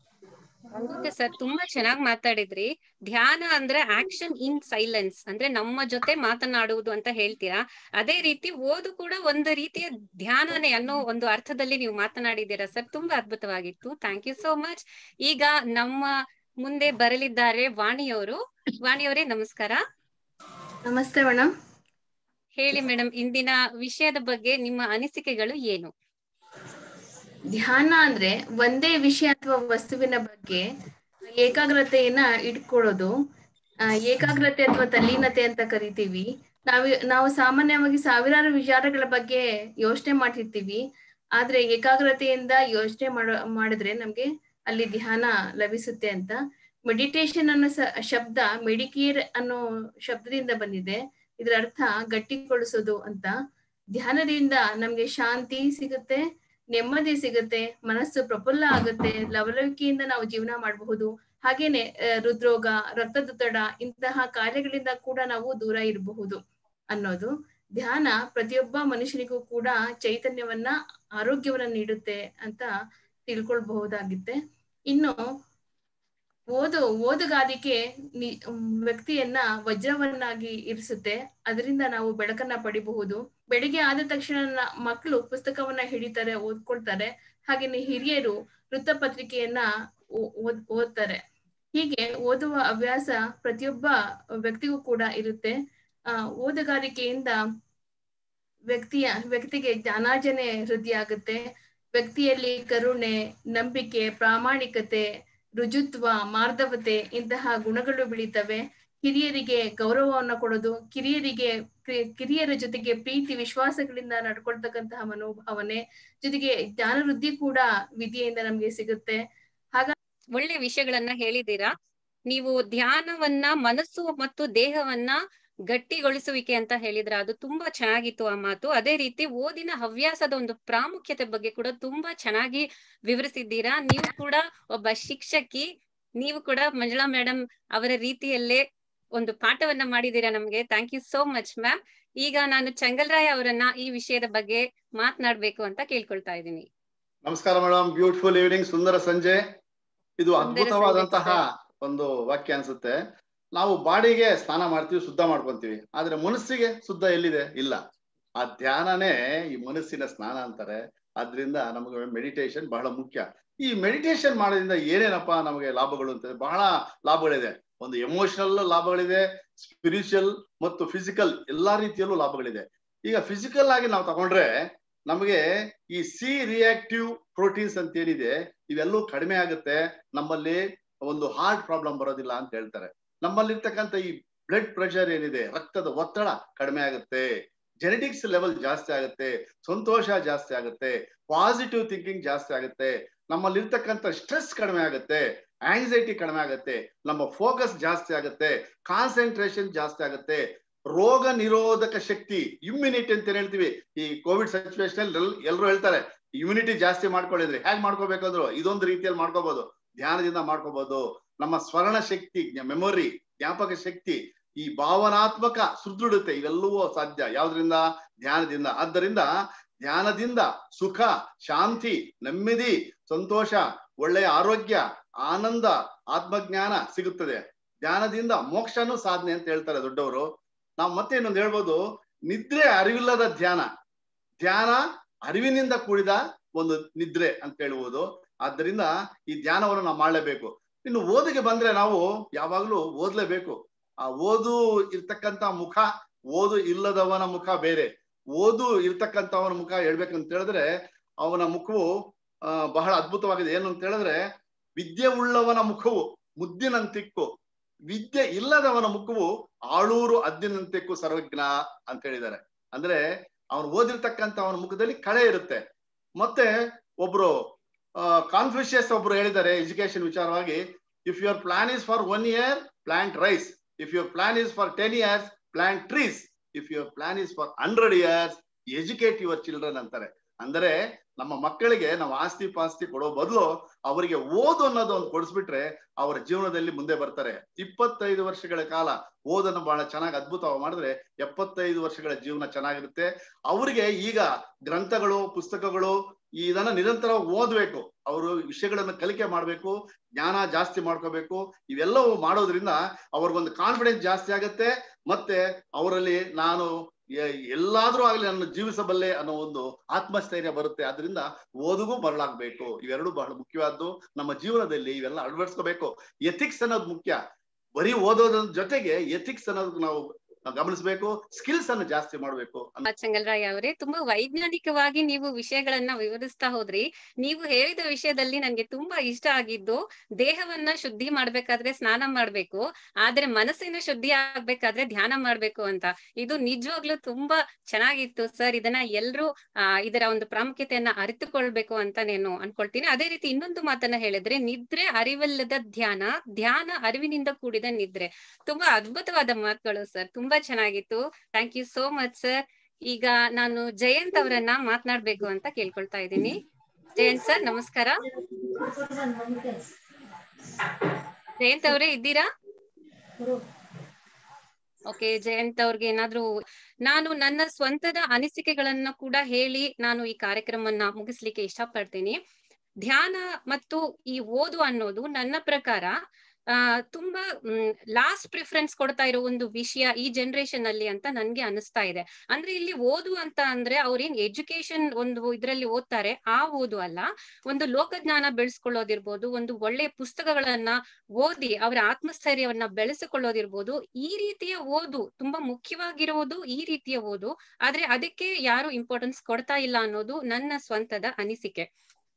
ಓಕೆ ಸರ್ ತುಂಬಾ ಚೆನ್ನಾಗಿ ಮಾತಾಡಿದ್ರಿ ಧ್ಯಾನ ಅಂದ್ರೆ ಆಕ್ಷನ್ ಇನ್ ಸೈಲೆನ್ಸ್ ಅಂದ್ರೆ ನಮ್ಮ ಜೊತೆ ಮಾತನಾಡುವುದು ಅಂತ ಹೇಳ್ತೀರಾ ಅದೇ ರೀತಿ ಓದು ಕೂಡ ಒಂದು ರೀತಿಯ ಧ್ಯಾನನೇ ಅನ್ನೋ ಒಂದು ಅರ್ಥದಲ್ಲಿ ನೀವು ಮಾತನಾಡಿದ್ದೀರಾ ಸರ್ ತುಂಬಾ ಅದ್ಭುತವಾಗಿತ್ತು ಥ್ಯಾಂಕ್ ಯು ಸೋ ಮಚ್ ಈಗ ನಮ್ಮ ಮುಂದೆ ಬರಲಿದ್ದಾರೆ ವಾಣಿಯವರು ವಾಣಿಯವರೇ ನಮಸ್ಕಾರ ನಮಸ್ತೆ ಮೇಡಮ್ ಹೇಳಿ ಮೇಡಮ್ ಇಂದಿನ ವಿಷಯದ ಬಗ್ಗೆ ನಿಮ್ಮ ಅನಿಸಿಕೆಗಳು ಏನು ಧ್ಯಾನ ಅಂದ್ರೆ ಒಂದೇ ವಿಷಯ ಅಥವಾ ವಸ್ತುವಿನ ಬಗ್ಗೆ ಏಕಾಗ್ರತೆಯನ್ನ ಇಟ್ಕೊಳ್ಳೋದು ಆ, ಏಕಾಗ್ರತೆ ಅಥವಾ ತಲ್ಲೀನತೆ ಅಂತ ಕರಿತೀವಿ ನಾವು ನಾವು ಸಾಮಾನ್ಯವಾಗಿ ಸಾವಿರಾರು ವಿಚಾರಗಳ ಬಗ್ಗೆ ಯೋಚನೆ ಮಾಡ್ತಿರ್ತೀವಿ ಆದ್ರೆ ಏಕಾಗ್ರತೆಯಿಂದ ಯೋಚನೆ ಮಾಡ ಮಾಡಿದ್ರೆ ನಮ್ಗೆ ಅಲ್ಲಿ ಧ್ಯಾನ ಲಭಿಸುತ್ತೆ ಅಂತ ಮೆಡಿಟೇಷನ್ ಅನ್ನೋ ಸ- ಶಬ್ದ ಮೆಡಿಕೇರ್ ಅನ್ನೋ ಶಬ್ದದಿಂದ ಬಂದಿದೆ ಇದರ ಅರ್ಥ ಗಟ್ಟಿಗೊಳಿಸೋದು ಅಂತ ಧ್ಯಾನದಿಂದ ನಮ್ಗೆ ಶಾಂತಿ ಸಿಗುತ್ತೆ ನೆಮ್ಮದಿ ಸಿಗುತ್ತೆ ಮನಸ್ಸು ಪ್ರಫುಲ್ಲ ಆಗುತ್ತೆ ಲವಲವಿಕೆಯಿಂದ ನಾವು ಜೀವನ ಮಾಡಬಹುದು ಹಾಗೇನೆ ಆ, ಹೃದ್ರೋಗ ರಕ್ತದೊತ್ತಡ ಇಂತಹ ಕಾರ್ಯಗಳಿಂದ ಕೂಡ ನಾವು ದೂರ ಇರಬಹುದು ಅನ್ನೋದು ಧ್ಯಾನ ಪ್ರತಿಯೊಬ್ಬ ಮನುಷ್ಯನಿಗೂ ಕೂಡ ಚೈತನ್ಯವನ್ನ ಆರೋಗ್ಯವನ್ನ ನೀಡುತ್ತೆ ಅಂತ ತಿಳ್ಕೊಳ್ಬಹುದಾಗುತ್ತೆ ಇನ್ನು ಓದು ಓದುಗಾರಿಕೆ ನಿ ಮ್, ವ್ಯಕ್ತಿಯನ್ನ ವಜ್ರವನ್ನಾಗಿ ಇರಿಸುತ್ತೆ ಅದರಿಂದ ನಾವು ಬೆಳಕನ್ನ ಪಡಿಬಹುದು ಬೆಳಿಗ್ಗೆ ಆದ ತಕ್ಷಣ ನ- ಮಕ್ಕಳು ಪುಸ್ತಕವನ್ನ ಹಿಡಿತಾರೆ ಓದ್ಕೊಳ್ತಾರೆ ಹಾಗೇನೆ ಹಿರಿಯರು ವೃತ್ತಪತ್ರಿಕೆಯನ್ನ ಓ- ಓದ್ ಓದ್ತಾರೆ ಹೀಗೆ ಓದುವ ಹವ್ಯಾಸ ಪ್ರತಿಯೊಬ್ಬ ವ್ಯಕ್ತಿಗೂ ಕೂಡ ಇರುತ್ತೆ ಆ ಓದುಗಾರಿಕೆಯಿಂದ ವ್ಯಕ್ತಿಯ ವ್ಯಕ್ತಿಗೆ ಜ್ಞಾನಾರ್ಜನೆ ವೃದ್ಧಿ ಆಗುತ್ತೆ ವ್ಯಕ್ತಿಯಲ್ಲಿ ಕರುಣೆ ನಂಬಿಕೆ ಪ್ರಾಮಾಣಿಕತೆ ರುಜುತ್ವ ಮಾರ್ಧವತೆ ಇಂತಹ ಗುಣಗಳು ಬೆಳೀತವೆ ಹಿರಿಯರಿಗೆ ಗೌರವವನ್ನ ಕೊಡೋದು ಕಿರಿಯರಿಗೆ ಕಿ- ಕಿರಿಯರ ಜೊತೆಗೆ ಪ್ರೀತಿ ವಿಶ್ವಾಸಗಳಿಂದ ನಡ್ಕೊಳ್ತಕ್ಕಂತಹ ಮನೋಭಾವನೆ ಜೊತೆಗೆ ಜ್ಞಾನ ವೃದ್ಧಿ ಕೂಡ ವಿದ್ಯೆಯಿಂದ ನಮ್ಗೆ ಸಿಗುತ್ತೆ ಒಳ್ಳೆ ವಿಷಯಗಳನ್ನ ಹೇಳಿದ್ದೀರಾ ನೀವು ಧ್ಯಾನವನ್ನ ಮನಸ್ಸು ಮತ್ತು ದೇಹವನ್ನ ಗಟ್ಟಿಗೊಳಿಸುವಿಕೆ ಅಂತ ಹೇಳಿದ್ರ ಅದು ತುಂಬಾ ಚೆನ್ನಾಗಿತ್ತು ಆ ಮಾತು ಅದೇ ರೀತಿ ಓದಿನ ಹವ್ಯಾಸದ ಒಂದು ಪ್ರಾಮುಖ್ಯತೆ ಬಗ್ಗೆ ಕೂಡ ತುಂಬಾ ಚೆನ್ನಾಗಿ ವಿವರಿಸಿದ್ದೀರಾ ನೀವು ಕೂಡ ಒಬ್ಬ ಶಿಕ್ಷಕಿ ನೀವು ಕೂಡ ಮಂಜುಳಾ ಮೇಡಮ್ ಅವರ ರೀತಿಯಲ್ಲೇ ಒಂದು ಪಾಠವನ್ನ ಮಾಡಿದ್ದೀರಾ ನಮ್ಗೆ thank you so much ma'am ಈಗ ನಾನು ಚಂಗಲ್ರಾಯ್ ಅವರನ್ನ ಈ ವಿಷಯದ ಬಗ್ಗೆ ಮಾತನಾಡ್ಬೇಕು ಅಂತ ಕೇಳ್ಕೊಳ್ತಾ ಇದ್ದೀನಿ ನಮಸ್ಕಾರ ಮೇಡಮ್ ಬ್ಯೂಟಿಫುಲ್ ಈವ್ನಿಂಗ್ ಸುಂದರ ಸಂಜೆ ಇದು ಸುಂದರ ಅದ್ಭುತವಾದಂತಹ ಸಂಜೆ ಒಂದು ವಾಕ್ಯ ಅನ್ಸುತ್ತೆ ನಾವು ಬಾಡಿಗೆ ಸ್ನಾನ ಮಾಡ್ತೀವಿ ಶುದ್ಧ ಮಾಡ್ಕೊಂತೀವಿ ಆದ್ರೆ ಮನಸ್ಸಿಗೆ ಶುದ್ಧ ಎಲ್ಲಿದೆ ಇಲ್ಲ ಆ ಧ್ಯಾನನೇ ಈ ಮನಸ್ಸಿನ ಸ್ನಾನ ಅಂತಾರೆ ಆದ್ರಿಂದ ನಮಗೆ ಮೆಡಿಟೇಷನ್ ಬಹಳ ಮುಖ್ಯ ಈ ಮೆಡಿಟೇಷನ್ ಮಾಡೋದ್ರಿಂದ ಏನೇನಪ್ಪ ನಮಗೆ ಲಾಭಗಳು ಅಂತ ಬಹಳ ಲಾಭಗಳಿದೆ ಒಂದು ಎಮೋಷನಲ್ ಲಾಭಗಳಿದೆ ಸ್ಪಿರಿಚುವಲ್ ಮತ್ತು ಫಿಸಿಕಲ್ ಎಲ್ಲಾ ರೀತಿಯಲ್ಲೂ ಲಾಭಗಳಿದೆ ಈಗ ಫಿಸಿಕಲ್ ಆಗಿ ನಾವು ತಗೊಂಡ್ರೆ ನಮಗೆ ಈ ಸಿ ರಿಯಾಕ್ಟಿವ್ ಪ್ರೋಟೀನ್ಸ್ ಅಂತ ಏನಿದೆ ಇವೆಲ್ಲವೂ ಕಡಿಮೆ ಆಗುತ್ತೆ ನಮ್ಮಲ್ಲಿ ಒಂದು ಹಾರ್ಟ್ ಪ್ರಾಬ್ಲಮ್ ಬರೋದಿಲ್ಲ ಅಂತ ಹೇಳ್ತಾರೆ ನಮ್ಮಲ್ಲಿರ್ತಕ್ಕಂಥ ಈ ಬ್ಲಡ್ ಪ್ರೆಷರ್ ಏನಿದೆ ರಕ್ತದ ಒತ್ತಡ ಕಡಿಮೆ ಆಗುತ್ತೆ ಜೆನೆಟಿಕ್ಸ್ ಲೆವೆಲ್ ಜಾಸ್ತಿ ಆಗುತ್ತೆ ಸಂತೋಷ ಜಾಸ್ತಿ ಆಗುತ್ತೆ ಪಾಸಿಟಿವ್ ಥಿಂಕಿಂಗ್ ಜಾಸ್ತಿ ಆಗುತ್ತೆ ನಮ್ಮಲ್ಲಿರ್ತಕ್ಕಂಥ ಸ್ಟ್ರೆಸ್ ಕಡಿಮೆ ಆಗುತ್ತೆ ಆಂಗ್ಸೈಟಿ ಕಡಿಮೆ ಆಗುತ್ತೆ ನಮ್ಮ ಫೋಕಸ್ ಜಾಸ್ತಿ ಆಗುತ್ತೆ ಕಾನ್ಸಂಟ್ರೇಷನ್ ಜಾಸ್ತಿ ಆಗುತ್ತೆ ರೋಗ ನಿರೋಧಕ ಶಕ್ತಿ ಇಮ್ಯುನಿಟಿ ಅಂತ ಏನ್ ಹೇಳ್ತೀವಿ ಈ ಕೋವಿಡ್ ಸಿಚುವೇಶನ್ ಎಲ್ಲರೂ ಹೇಳ್ತಾರೆ ಇಮ್ಯುನಿಟಿ ಜಾಸ್ತಿ ಮಾಡ್ಕೊಳ್ಳಿದ್ರಿ ಹೇಗ್ ಮಾಡ್ಕೋಬೇಕಂದ್ರು ಇದೊಂದು ರೀತಿಯಲ್ಲಿ ಮಾಡ್ಕೋಬಹುದು ಧ್ಯಾನದಿಂದ ಮಾಡ್ಕೋಬಹುದು ನಮ್ಮ ಸ್ವರ್ಣ ಶಕ್ತಿ ಮೆಮೊರಿ ಜ್ಞಾಪಕ ಶಕ್ತಿ ಈ ಭಾವನಾತ್ಮಕ ಸುದೃಢತೆ ಇವೆಲ್ಲವೂ ಸಾಧ್ಯ ಯಾವ್ದ್ರಿಂದ ಧ್ಯಾನದಿಂದ ಆದ್ದರಿಂದ ಧ್ಯಾನದಿಂದ ಸುಖ ಶಾಂತಿ ನೆಮ್ಮದಿ ಸಂತೋಷ ಒಳ್ಳೆಯ ಆರೋಗ್ಯ ಆನಂದ ಆತ್ಮಜ್ಞಾನ ಸಿಗುತ್ತದೆ ಧ್ಯಾನದಿಂದ ಮೋಕ್ಷನೂ ಸಾಧನೆ ಅಂತ ಹೇಳ್ತಾರೆ ದೊಡ್ಡವರು ನಾವು ಮತ್ತೆ ಇನ್ನೊಂದು ಹೇಳ್ಬೋದು ನಿದ್ರೆ ಅರಿವಿಲ್ಲದ ಧ್ಯಾನ ಧ್ಯಾನ ಅರಿವಿನಿಂದ ಕೂಡಿದ ಒಂದು ನಿದ್ರೆ ಅಂತ ಹೇಳ್ಬೋದು ಆದ್ದರಿಂದ ಈ ಧ್ಯಾನವನ್ನು ನಾವು ಮಾಡಲೇಬೇಕು ಇನ್ನು ಓದಿಗೆ ಬಂದ್ರೆ ನಾವು ಯಾವಾಗ್ಲೂ ಓದ್ಲೇಬೇಕು ಆ ಓದು ಇರ್ತಕ್ಕಂತ ಮುಖ ಓದು ಇಲ್ಲದವನ ಮುಖ ಬೇರೆ ಓದು ಇರ್ತಕ್ಕಂಥವನ ಮುಖ ಹೇಳ್ಬೇಕಂತ ಹೇಳಿದ್ರೆ ಅವನ ಮುಖವು ಆ ಬಹಳ ಅದ್ಭುತವಾಗಿದೆ ಏನು ಅಂತ ಹೇಳಿದ್ರೆ ವಿದ್ಯೆ ಉಳ್ಳವನ ಮುಖವು ಮುದ್ದಿನಂತಿಕ್ಕು ವಿದ್ಯೆ ಇಲ್ಲದವನ ಮುಖವು ಆಳೂರು ಅದ್ದಿನಂತಿಕ್ಕು ಸರ್ವಜ್ಞ ಅಂತ ಹೇಳಿದ್ದಾರೆ ಅಂದ್ರೆ ಅವನು ಓದಿರ್ತಕ್ಕಂಥ ಅವನ ಮುಖದಲ್ಲಿ ಕಳೆ ಇರುತ್ತೆ ಮತ್ತೆ ಒಬ್ರು ಕಾನ್ಫ್ಯೂಷಿಯಸ್ ಒಬ್ರು ಹೇಳಿದ್ದಾರೆ ಎಜುಕೇಶನ್ ವಿಚಾರವಾಗಿ if your plan is for one year plant rice if your plan is for ten years plant trees if your plan is for hundred years educate your children ಅಂತಾರೆ ಅಂದ್ರೆ ನಮ್ಮ ಮಕ್ಕಳಿಗೆ ನಾವು ಆಸ್ತಿ ಪಾಸ್ತಿ ಕೊಡೋ ಬದಲು ಅವರಿಗೆ ಓದು ಅನ್ನೋದು ಒಂದು ಕೊಡಿಸ್ಬಿಟ್ರೆ ಅವರ ಜೀವನದಲ್ಲಿ ಮುಂದೆ ಬರ್ತಾರೆ ಇಪ್ಪತ್ತೈದು ವರ್ಷಗಳ ಕಾಲ ಓದನ್ನು ಬಹಳ ಚೆನ್ನಾಗಿ ಅದ್ಭುತವಾಗಿ ಮಾಡಿದ್ರೆ ಎಪ್ಪತ್ತೈದು ವರ್ಷಗಳ ಜೀವನ ಚೆನ್ನಾಗಿರುತ್ತೆ ಅವರಿಗೆ ಈಗ ಗ್ರಂಥಗಳು ಪುಸ್ತಕಗಳು ಇದನ್ನ ನಿರಂತರ ಓದ್ಬೇಕು ಅವರು ವಿಷಯಗಳನ್ನ ಕಲಿಕೆ ಮಾಡ್ಬೇಕು ಜ್ಞಾನ ಜಾಸ್ತಿ ಮಾಡ್ಕೋಬೇಕು ಇವೆಲ್ಲವೂ ಮಾಡೋದ್ರಿಂದ ಅವ್ರಿಗೊಂದು ಕಾನ್ಫಿಡೆನ್ಸ್ ಜಾಸ್ತಿ ಆಗುತ್ತೆ ಮತ್ತೆ ಅವರಲ್ಲಿ ನಾನು ಎಲ್ಲಾದ್ರೂ ಆಗ್ಲಿ ನನ್ನ ಜೀವಿಸಬಲ್ಲೆ ಅನ್ನೋ ಒಂದು ಆತ್ಮಸ್ಥೈರ್ಯ ಬರುತ್ತೆ ಆದ್ರಿಂದ ಓದಿಗೂ ಮರಳಾಗ್ಬೇಕು ಇವೆರಡು ಬಹಳ ಮುಖ್ಯವಾದ್ದು ನಮ್ಮ ಜೀವನದಲ್ಲಿ ಇವೆಲ್ಲ ಅಳವಡಿಸ್ಕೋಬೇಕು ಎಥಿಕ್ಸ್ ಅನ್ನೋದು ಮುಖ್ಯ ಬರೀ ಓದೋದ್ರ ಜೊತೆಗೆ ಎಥಿಕ್ಸ್ ಅನ್ನೋದು ನಾವು ಗಮನಿಸಬೇಕು ಸ್ಕಿಲ್ಸ್ ಅನ್ನು ಜಾಸ್ತಿ ಮಾಡಬೇಕು ಚಂಗಲ್ರಾಯ್ ಅವರೇ ತುಂಬಾ ವೈಜ್ಞಾನಿಕವಾಗಿ ನೀವು ವಿಷಯಗಳನ್ನ ವಿವರಿಸ್ತಾ ಹೋದ್ರಿ ನೀವು ಹೇಳಿದ ವಿಷಯದಲ್ಲಿ ನನ್ಗೆ ತುಂಬಾ ಇಷ್ಟ ಆಗಿದ್ದು ದೇಹವನ್ನ ಶುದ್ಧಿ ಮಾಡ್ಬೇಕಾದ್ರೆ ಸ್ನಾನ ಮಾಡ್ಬೇಕು ಆದ್ರೆ ಮನಸ್ಸಿನ ಶುದ್ಧಿ ಆಗ್ಬೇಕಾದ್ರೆ ಧ್ಯಾನ ಮಾಡ್ಬೇಕು ಅಂತ ಇದು ನಿಜವಾಗ್ಲೂ ತುಂಬಾ ಚೆನ್ನಾಗಿತ್ತು ಸರ್ ಇದನ್ನ ಎಲ್ರು ಆ ಇದರ ಒಂದು ಪ್ರಾಮುಖ್ಯತೆಯನ್ನ ಅರಿತುಕೊಳ್ಬೇಕು ಅಂತ ನಾನು ಅನ್ಕೊಳ್ತೀನಿ ಅದೇ ರೀತಿ ಇನ್ನೊಂದು ಮಾತನ್ನ ಹೇಳಿದ್ರೆ ನಿದ್ರೆ ಅರಿವಿಲ್ಲದ ಧ್ಯಾನ ಧ್ಯಾನ ಅರಿವಿನಿಂದ ಕೂಡಿದ ನಿದ್ರೆ ತುಂಬಾ ಅದ್ಭುತವಾದ ಮಾತುಗಳು ಸರ್ ತುಂಬಾ ಚೆನ್ನಾಗಿತ್ತು thank you so much sir ಈಗ ನಾನು ಜಯಂತ್ ಅವರನ್ನ ಮಾತನಾಡ್ಬೇಕು ಅಂತ ಕೇಳ್ಕೊಳ್ತಾ ಇದ್ದೀನಿ ಜಯಂತ್ ಸರ್ ನಮಸ್ಕಾರ ಜಯಂತ್ ಅವರೇ ಇದ್ದೀರಾ ಓಕೆ ಜಯಂತ್ ಅವ್ರಿಗೆ ಏನಾದ್ರು ನಾನು ನನ್ನ ಸ್ವಂತದ ಅನಿಸಿಕೆಗಳನ್ನ ಕೂಡ ಹೇಳಿ ನಾನು ಈ ಕಾರ್ಯಕ್ರಮವನ್ನ ಮುಗಿಸ್ಲಿಕ್ಕೆ ಇಷ್ಟಪಡ್ತೀನಿ ಧ್ಯಾನ ಮತ್ತು ಈ ಓದು ಅನ್ನೋದು ನನ್ನ ಪ್ರಕಾರ ಆ ತುಂಬಾ ಲಾಸ್ಟ್ ಪ್ರಿಫರೆನ್ಸ್ ಕೊಡ್ತಾ ಇರೋ ಒಂದು ವಿಷಯ ಈ ಜನರೇಷನ್ ಅಲ್ಲಿ ಅಂತ ನನ್ಗೆ ಅನಿಸ್ತಾ ಇದೆ ಅಂದ್ರೆ ಇಲ್ಲಿ ಓದು ಅಂತ ಅಂದ್ರೆ ಅವ್ರೇನ್ ಎಜುಕೇಶನ್ ಒಂದು ಇದ್ರಲ್ಲಿ ಓದ್ತಾರೆ ಆ ಓದು ಅಲ್ಲ ಒಂದು ಲೋಕಜ್ಞಾನ ಬೆಳೆಸ್ಕೊಳ್ಳೋದಿರ್ಬೋದು ಒಂದು ಒಳ್ಳೆ ಪುಸ್ತಕಗಳನ್ನ ಓದಿ ಅವರ ಆತ್ಮಸ್ಥೈರ್ಯವನ್ನ ಬೆಳೆಸಿಕೊಳ್ಳೋದಿರ್ಬೋದು ಈ ರೀತಿಯ ಓದು ತುಂಬಾ ಮುಖ್ಯವಾಗಿರುವುದು ಈ ರೀತಿಯ ಓದು ಆದ್ರೆ ಅದಕ್ಕೆ ಯಾರು ಇಂಪಾರ್ಟೆನ್ಸ್ ಕೊಡ್ತಾ ಇಲ್ಲ ಅನ್ನೋದು ನನ್ನ ಸ್ವಂತದ ಅನಿಸಿಕೆ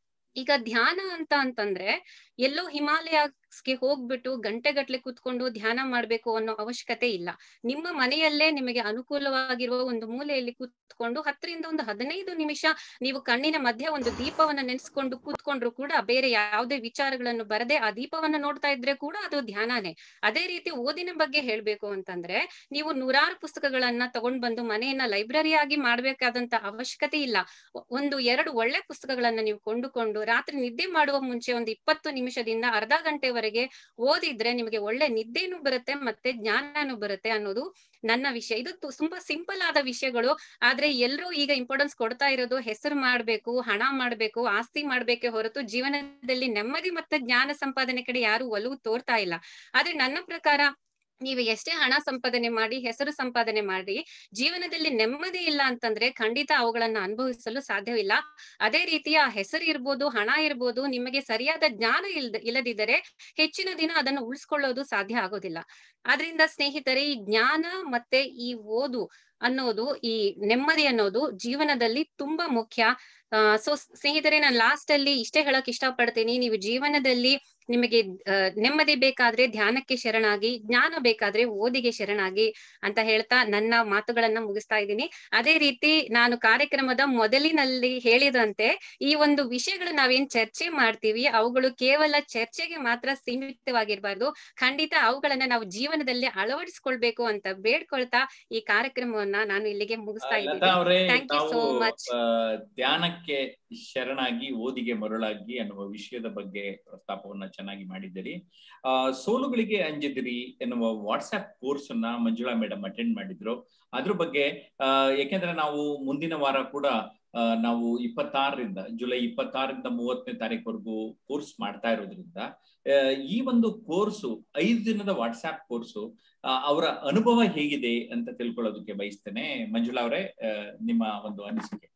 ಈಗ ಧ್ಯಾನ ಅಂತ ಅಂತಂದ್ರೆ ಎಲ್ಲೋ ಹಿಮಾಲಯಸ್ಗೆ ಹೋಗ್ಬಿಟ್ಟು ಗಂಟೆಗಟ್ಲೆ ಕೂತ್ಕೊಂಡು ಧ್ಯಾನ ಮಾಡ್ಬೇಕು ಅನ್ನೋ ಅವಶ್ಯಕತೆ ಇಲ್ಲ ನಿಮ್ಮ ಮನೆಯಲ್ಲೇ ನಿಮಗೆ ಅನುಕೂಲವಾಗಿರುವ ಒಂದು ಮೂಲೆಯಲ್ಲಿ ಕೂತ್ಕೊಂಡು ಹತ್ತರಿಂದ ಒಂದು ಹದಿನೈದು ನಿಮಿಷ ನೀವು ಕಣ್ಣಿನ ಮಧ್ಯೆ ಒಂದು ದೀಪವನ್ನ ನೆನೆಸ್ಕೊಂಡು ಕೂತ್ಕೊಂಡ್ರು ಕೂಡ ಬೇರೆ ಯಾವುದೇ ವಿಚಾರಗಳನ್ನು ಬರದೆ ಆ ದೀಪವನ್ನ ನೋಡ್ತಾ ಇದ್ರೆ ಕೂಡ ಅದು ಧ್ಯಾನನೇ ಅದೇ ರೀತಿ ಓದಿನ ಬಗ್ಗೆ ಹೇಳ್ಬೇಕು ಅಂತಂದ್ರೆ ನೀವು ನೂರಾರು ಪುಸ್ತಕಗಳನ್ನ ತಗೊಂಡ್ ಬಂದು ಮನೆಯನ್ನ ಲೈಬ್ರರಿ ಆಗಿ ಮಾಡ್ಬೇಕಾದಂತ ಅವಶ್ಯಕತೆ ಇಲ್ಲ ಒಂದು ಎರಡು ಒಳ್ಳೆ ಪುಸ್ತಕಗಳನ್ನ ನೀವು ಕೊಂಡುಕೊಂಡು ರಾತ್ರಿ ನಿದ್ದೆ ಮಾಡುವ ಮುಂಚೆ ಒಂದು ಇಪ್ಪತ್ತು ನಿಮಿಷದಿಂದ ಅರ್ಧ ಗಂಟೆವರೆಗೆ ಓದಿದ್ರೆ ನಿಮಗೆ ಒಳ್ಳೆ ನಿದ್ದೆನೂ ಬರುತ್ತೆ ಮತ್ತೆ ಜ್ಞಾನನೂ ಬರುತ್ತೆ ಅನ್ನೋದು ನನ್ನ ವಿಷಯ ಇದು ತುಂಬಾ ಸಿಂಪಲ್ ಆದ ವಿಷಯಗಳು ಆದ್ರೆ ಎಲ್ರೂ ಈಗ ಇಂಪಾರ್ಟೆನ್ಸ್ ಕೊಡ್ತಾ ಇರೋದು ಹೆಸರು ಮಾಡ್ಬೇಕು ಹಣ ಮಾಡ್ಬೇಕು ಆಸ್ತಿ ಮಾಡ್ಬೇಕೆ ಹೊರತು ಜೀವನದಲ್ಲಿ ನೆಮ್ಮದಿ ಮತ್ತೆ ಜ್ಞಾನ ಸಂಪಾದನೆ ಕಡೆ ಯಾರು ಒಲವು ತೋರ್ತಾ ಇಲ್ಲ ಆದ್ರೆ ನನ್ನ ಪ್ರಕಾರ ನೀವು ಎಷ್ಟೇ ಹಣ ಸಂಪಾದನೆ ಮಾಡಿ ಹೆಸರು ಸಂಪಾದನೆ ಮಾಡಿ ಜೀವನದಲ್ಲಿ ನೆಮ್ಮದಿ ಇಲ್ಲ ಅಂತಂದ್ರೆ ಖಂಡಿತ ಅವುಗಳನ್ನ ಅನುಭವಿಸಲು ಸಾಧ್ಯವಿಲ್ಲ ಅದೇ ರೀತಿಯ ಹೆಸರು ಇರ್ಬೋದು ಹಣ ಇರ್ಬೋದು ನಿಮಗೆ ಸರಿಯಾದ ಜ್ಞಾನ ಇಲ್ದ ಇಲ್ಲದಿದ್ದರೆ ಹೆಚ್ಚಿನ ದಿನ ಅದನ್ನು ಉಳಿಸ್ಕೊಳ್ಳೋದು ಸಾಧ್ಯ ಆಗೋದಿಲ್ಲ ಆದ್ರಿಂದ ಸ್ನೇಹಿತರೆ ಈ ಜ್ಞಾನ ಮತ್ತೆ ಈ ಓದು ಅನ್ನೋದು ಈ ನೆಮ್ಮದಿ ಅನ್ನೋದು ಜೀವನದಲ್ಲಿ ತುಂಬಾ ಮುಖ್ಯ ಆ ಸೊ ಸ್ನೇಹಿತರೆ ನಾನು ಲಾಸ್ಟ್ ಅಲ್ಲಿ ಇಷ್ಟೇ ಹೇಳಕ್ ಇಷ್ಟಪಡ್ತೀನಿ ನೀವು ಜೀವನದಲ್ಲಿ ನಿಮಗೆ ನೆಮ್ಮದಿ ಬೇಕಾದ್ರೆ ಧ್ಯಾನಕ್ಕೆ ಶರಣಾಗಿ ಜ್ಞಾನ ಬೇಕಾದ್ರೆ ಓದಿಗೆ ಶರಣಾಗಿ ಅಂತ ಹೇಳ್ತಾ ನನ್ನ ಮಾತುಗಳನ್ನ ಮುಗಿಸ್ತಾ ಇದ್ದೀನಿ ಅದೇ ರೀತಿ ನಾನು ಕಾರ್ಯಕ್ರಮದ ಮೊದಲಿನಲ್ಲಿ ಹೇಳಿದಂತೆ ಈ ಒಂದು ವಿಷಯಗಳು ನಾವೇನ್ ಚರ್ಚೆ ಮಾಡ್ತೀವಿ ಅವುಗಳು ಕೇವಲ ಚರ್ಚೆಗೆ ಮಾತ್ರ ಸೀಮಿತವಾಗಿರ್ಬಾರ್ದು ಖಂಡಿತ ಅವುಗಳನ್ನ ನಾವು ಜೀವನದಲ್ಲಿ ಅಳವಡಿಸ್ಕೊಳ್ಬೇಕು ಅಂತ ಬೇಡ್ಕೊಳ್ತಾ ಈ ಕಾರ್ಯಕ್ರಮವನ್ನ ನಾನು ಇಲ್ಲಿಗೆ ಮುಗಿಸ್ತಾ ಲತಾ ಇದ್ದೀನಿ ಅವರೇ Thank you so ತಾವು much. ಆ, ಧ್ಯಾನಕ್ಕೆ ಶರಣಾಗಿ ಓದಿಗೆ ಮರಳಾಗಿ ಅನ್ನುವ ವಿಷಯದ ಬಗ್ಗೆ ಪ್ರಸ್ತಾಪವನ್ನ ಚೆನ್ನಾಗಿ ಮಾಡಿದ್ದೀರಿ ಆ ಸೋಲುಗಳಿಗೆ ಅಂಜಿದಿರಿ ಎನ್ನುವ ವಾಟ್ಸ್ಆಪ್ ಕೋರ್ಸ್ ಅನ್ನ ಮಂಜುಳಾ ಮೇಡಮ್ ಅಟೆಂಡ್ ಮಾಡಿದ್ರು ಅದ್ರ ಬಗ್ಗೆ ಆ ಯಾಕೆಂದ್ರೆ ನಾವು ಮುಂದಿನ ವಾರ ಕೂಡ ಆ, ನಾವು ಇಪ್ಪತ್ತಾರರಿಂದ ಜುಲೈ ಇಪ್ಪತ್ತಾರರಿಂದ ಮೂವತ್ತನೇ ತಾರೀಕುವರೆಗೂ ಕೋರ್ಸ್ ಮಾಡ್ತಾ ಇರೋದ್ರಿಂದ ಆ, ಈ ಒಂದು ಕೋರ್ಸು ಐದು ದಿನದ ವಾಟ್ಸ್ಆಪ್ ಕೋರ್ಸು ಅವರ ಅನುಭವ ಹೇಗಿದೆ ಅಂತ ತಿಳ್ಕೊಳ್ಳೋದಕ್ಕೆ ಬಯಸ್ತೇನೆ ಮಂಜುಳಾ ಅವರೇ ಆ, ನಿಮ್ಮ ಒಂದು ಅನಿಸಿಕೆ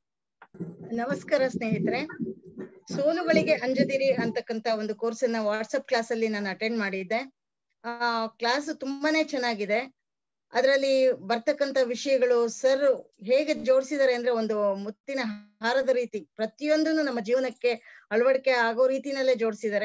ನಮಸ್ಕಾರ ಸ್ನೇಹಿತರೆ ಸೋಲುಗಳಿಗೆ ಅಂಜದಿರಿ ಅಂತಕ್ಕಂತ ಒಂದು ಕೋರ್ಸ್ ಅನ್ನ ವಾಟ್ಸಪ್ ಕ್ಲಾಸ್ ಅಲ್ಲಿ ನಾನು ಅಟೆಂಡ್ ಮಾಡಿದ್ದೆ ಆ ಕ್ಲಾಸ್ ತುಂಬಾನೇ ಚೆನ್ನಾಗಿದೆ ಅದರಲ್ಲಿ ಬರ್ತಕ್ಕಂತ ವಿಷಯಗಳು ಸರ್ ಹೇಗೆ ಜೋಡಿಸಿದ್ದಾರೆ ಅಂದ್ರೆ ಒಂದು ಮುತ್ತಿನ ಹಾರದ ರೀತಿ ಪ್ರತಿಯೊಂದನ್ನು ನಮ್ಮ ಜೀವನಕ್ಕೆ ಅಳವಡಿಕೆ ಆಗೋ ರೀತಿನಲ್ಲೇ ಜೋಡಿಸಿದ್ದಾರೆ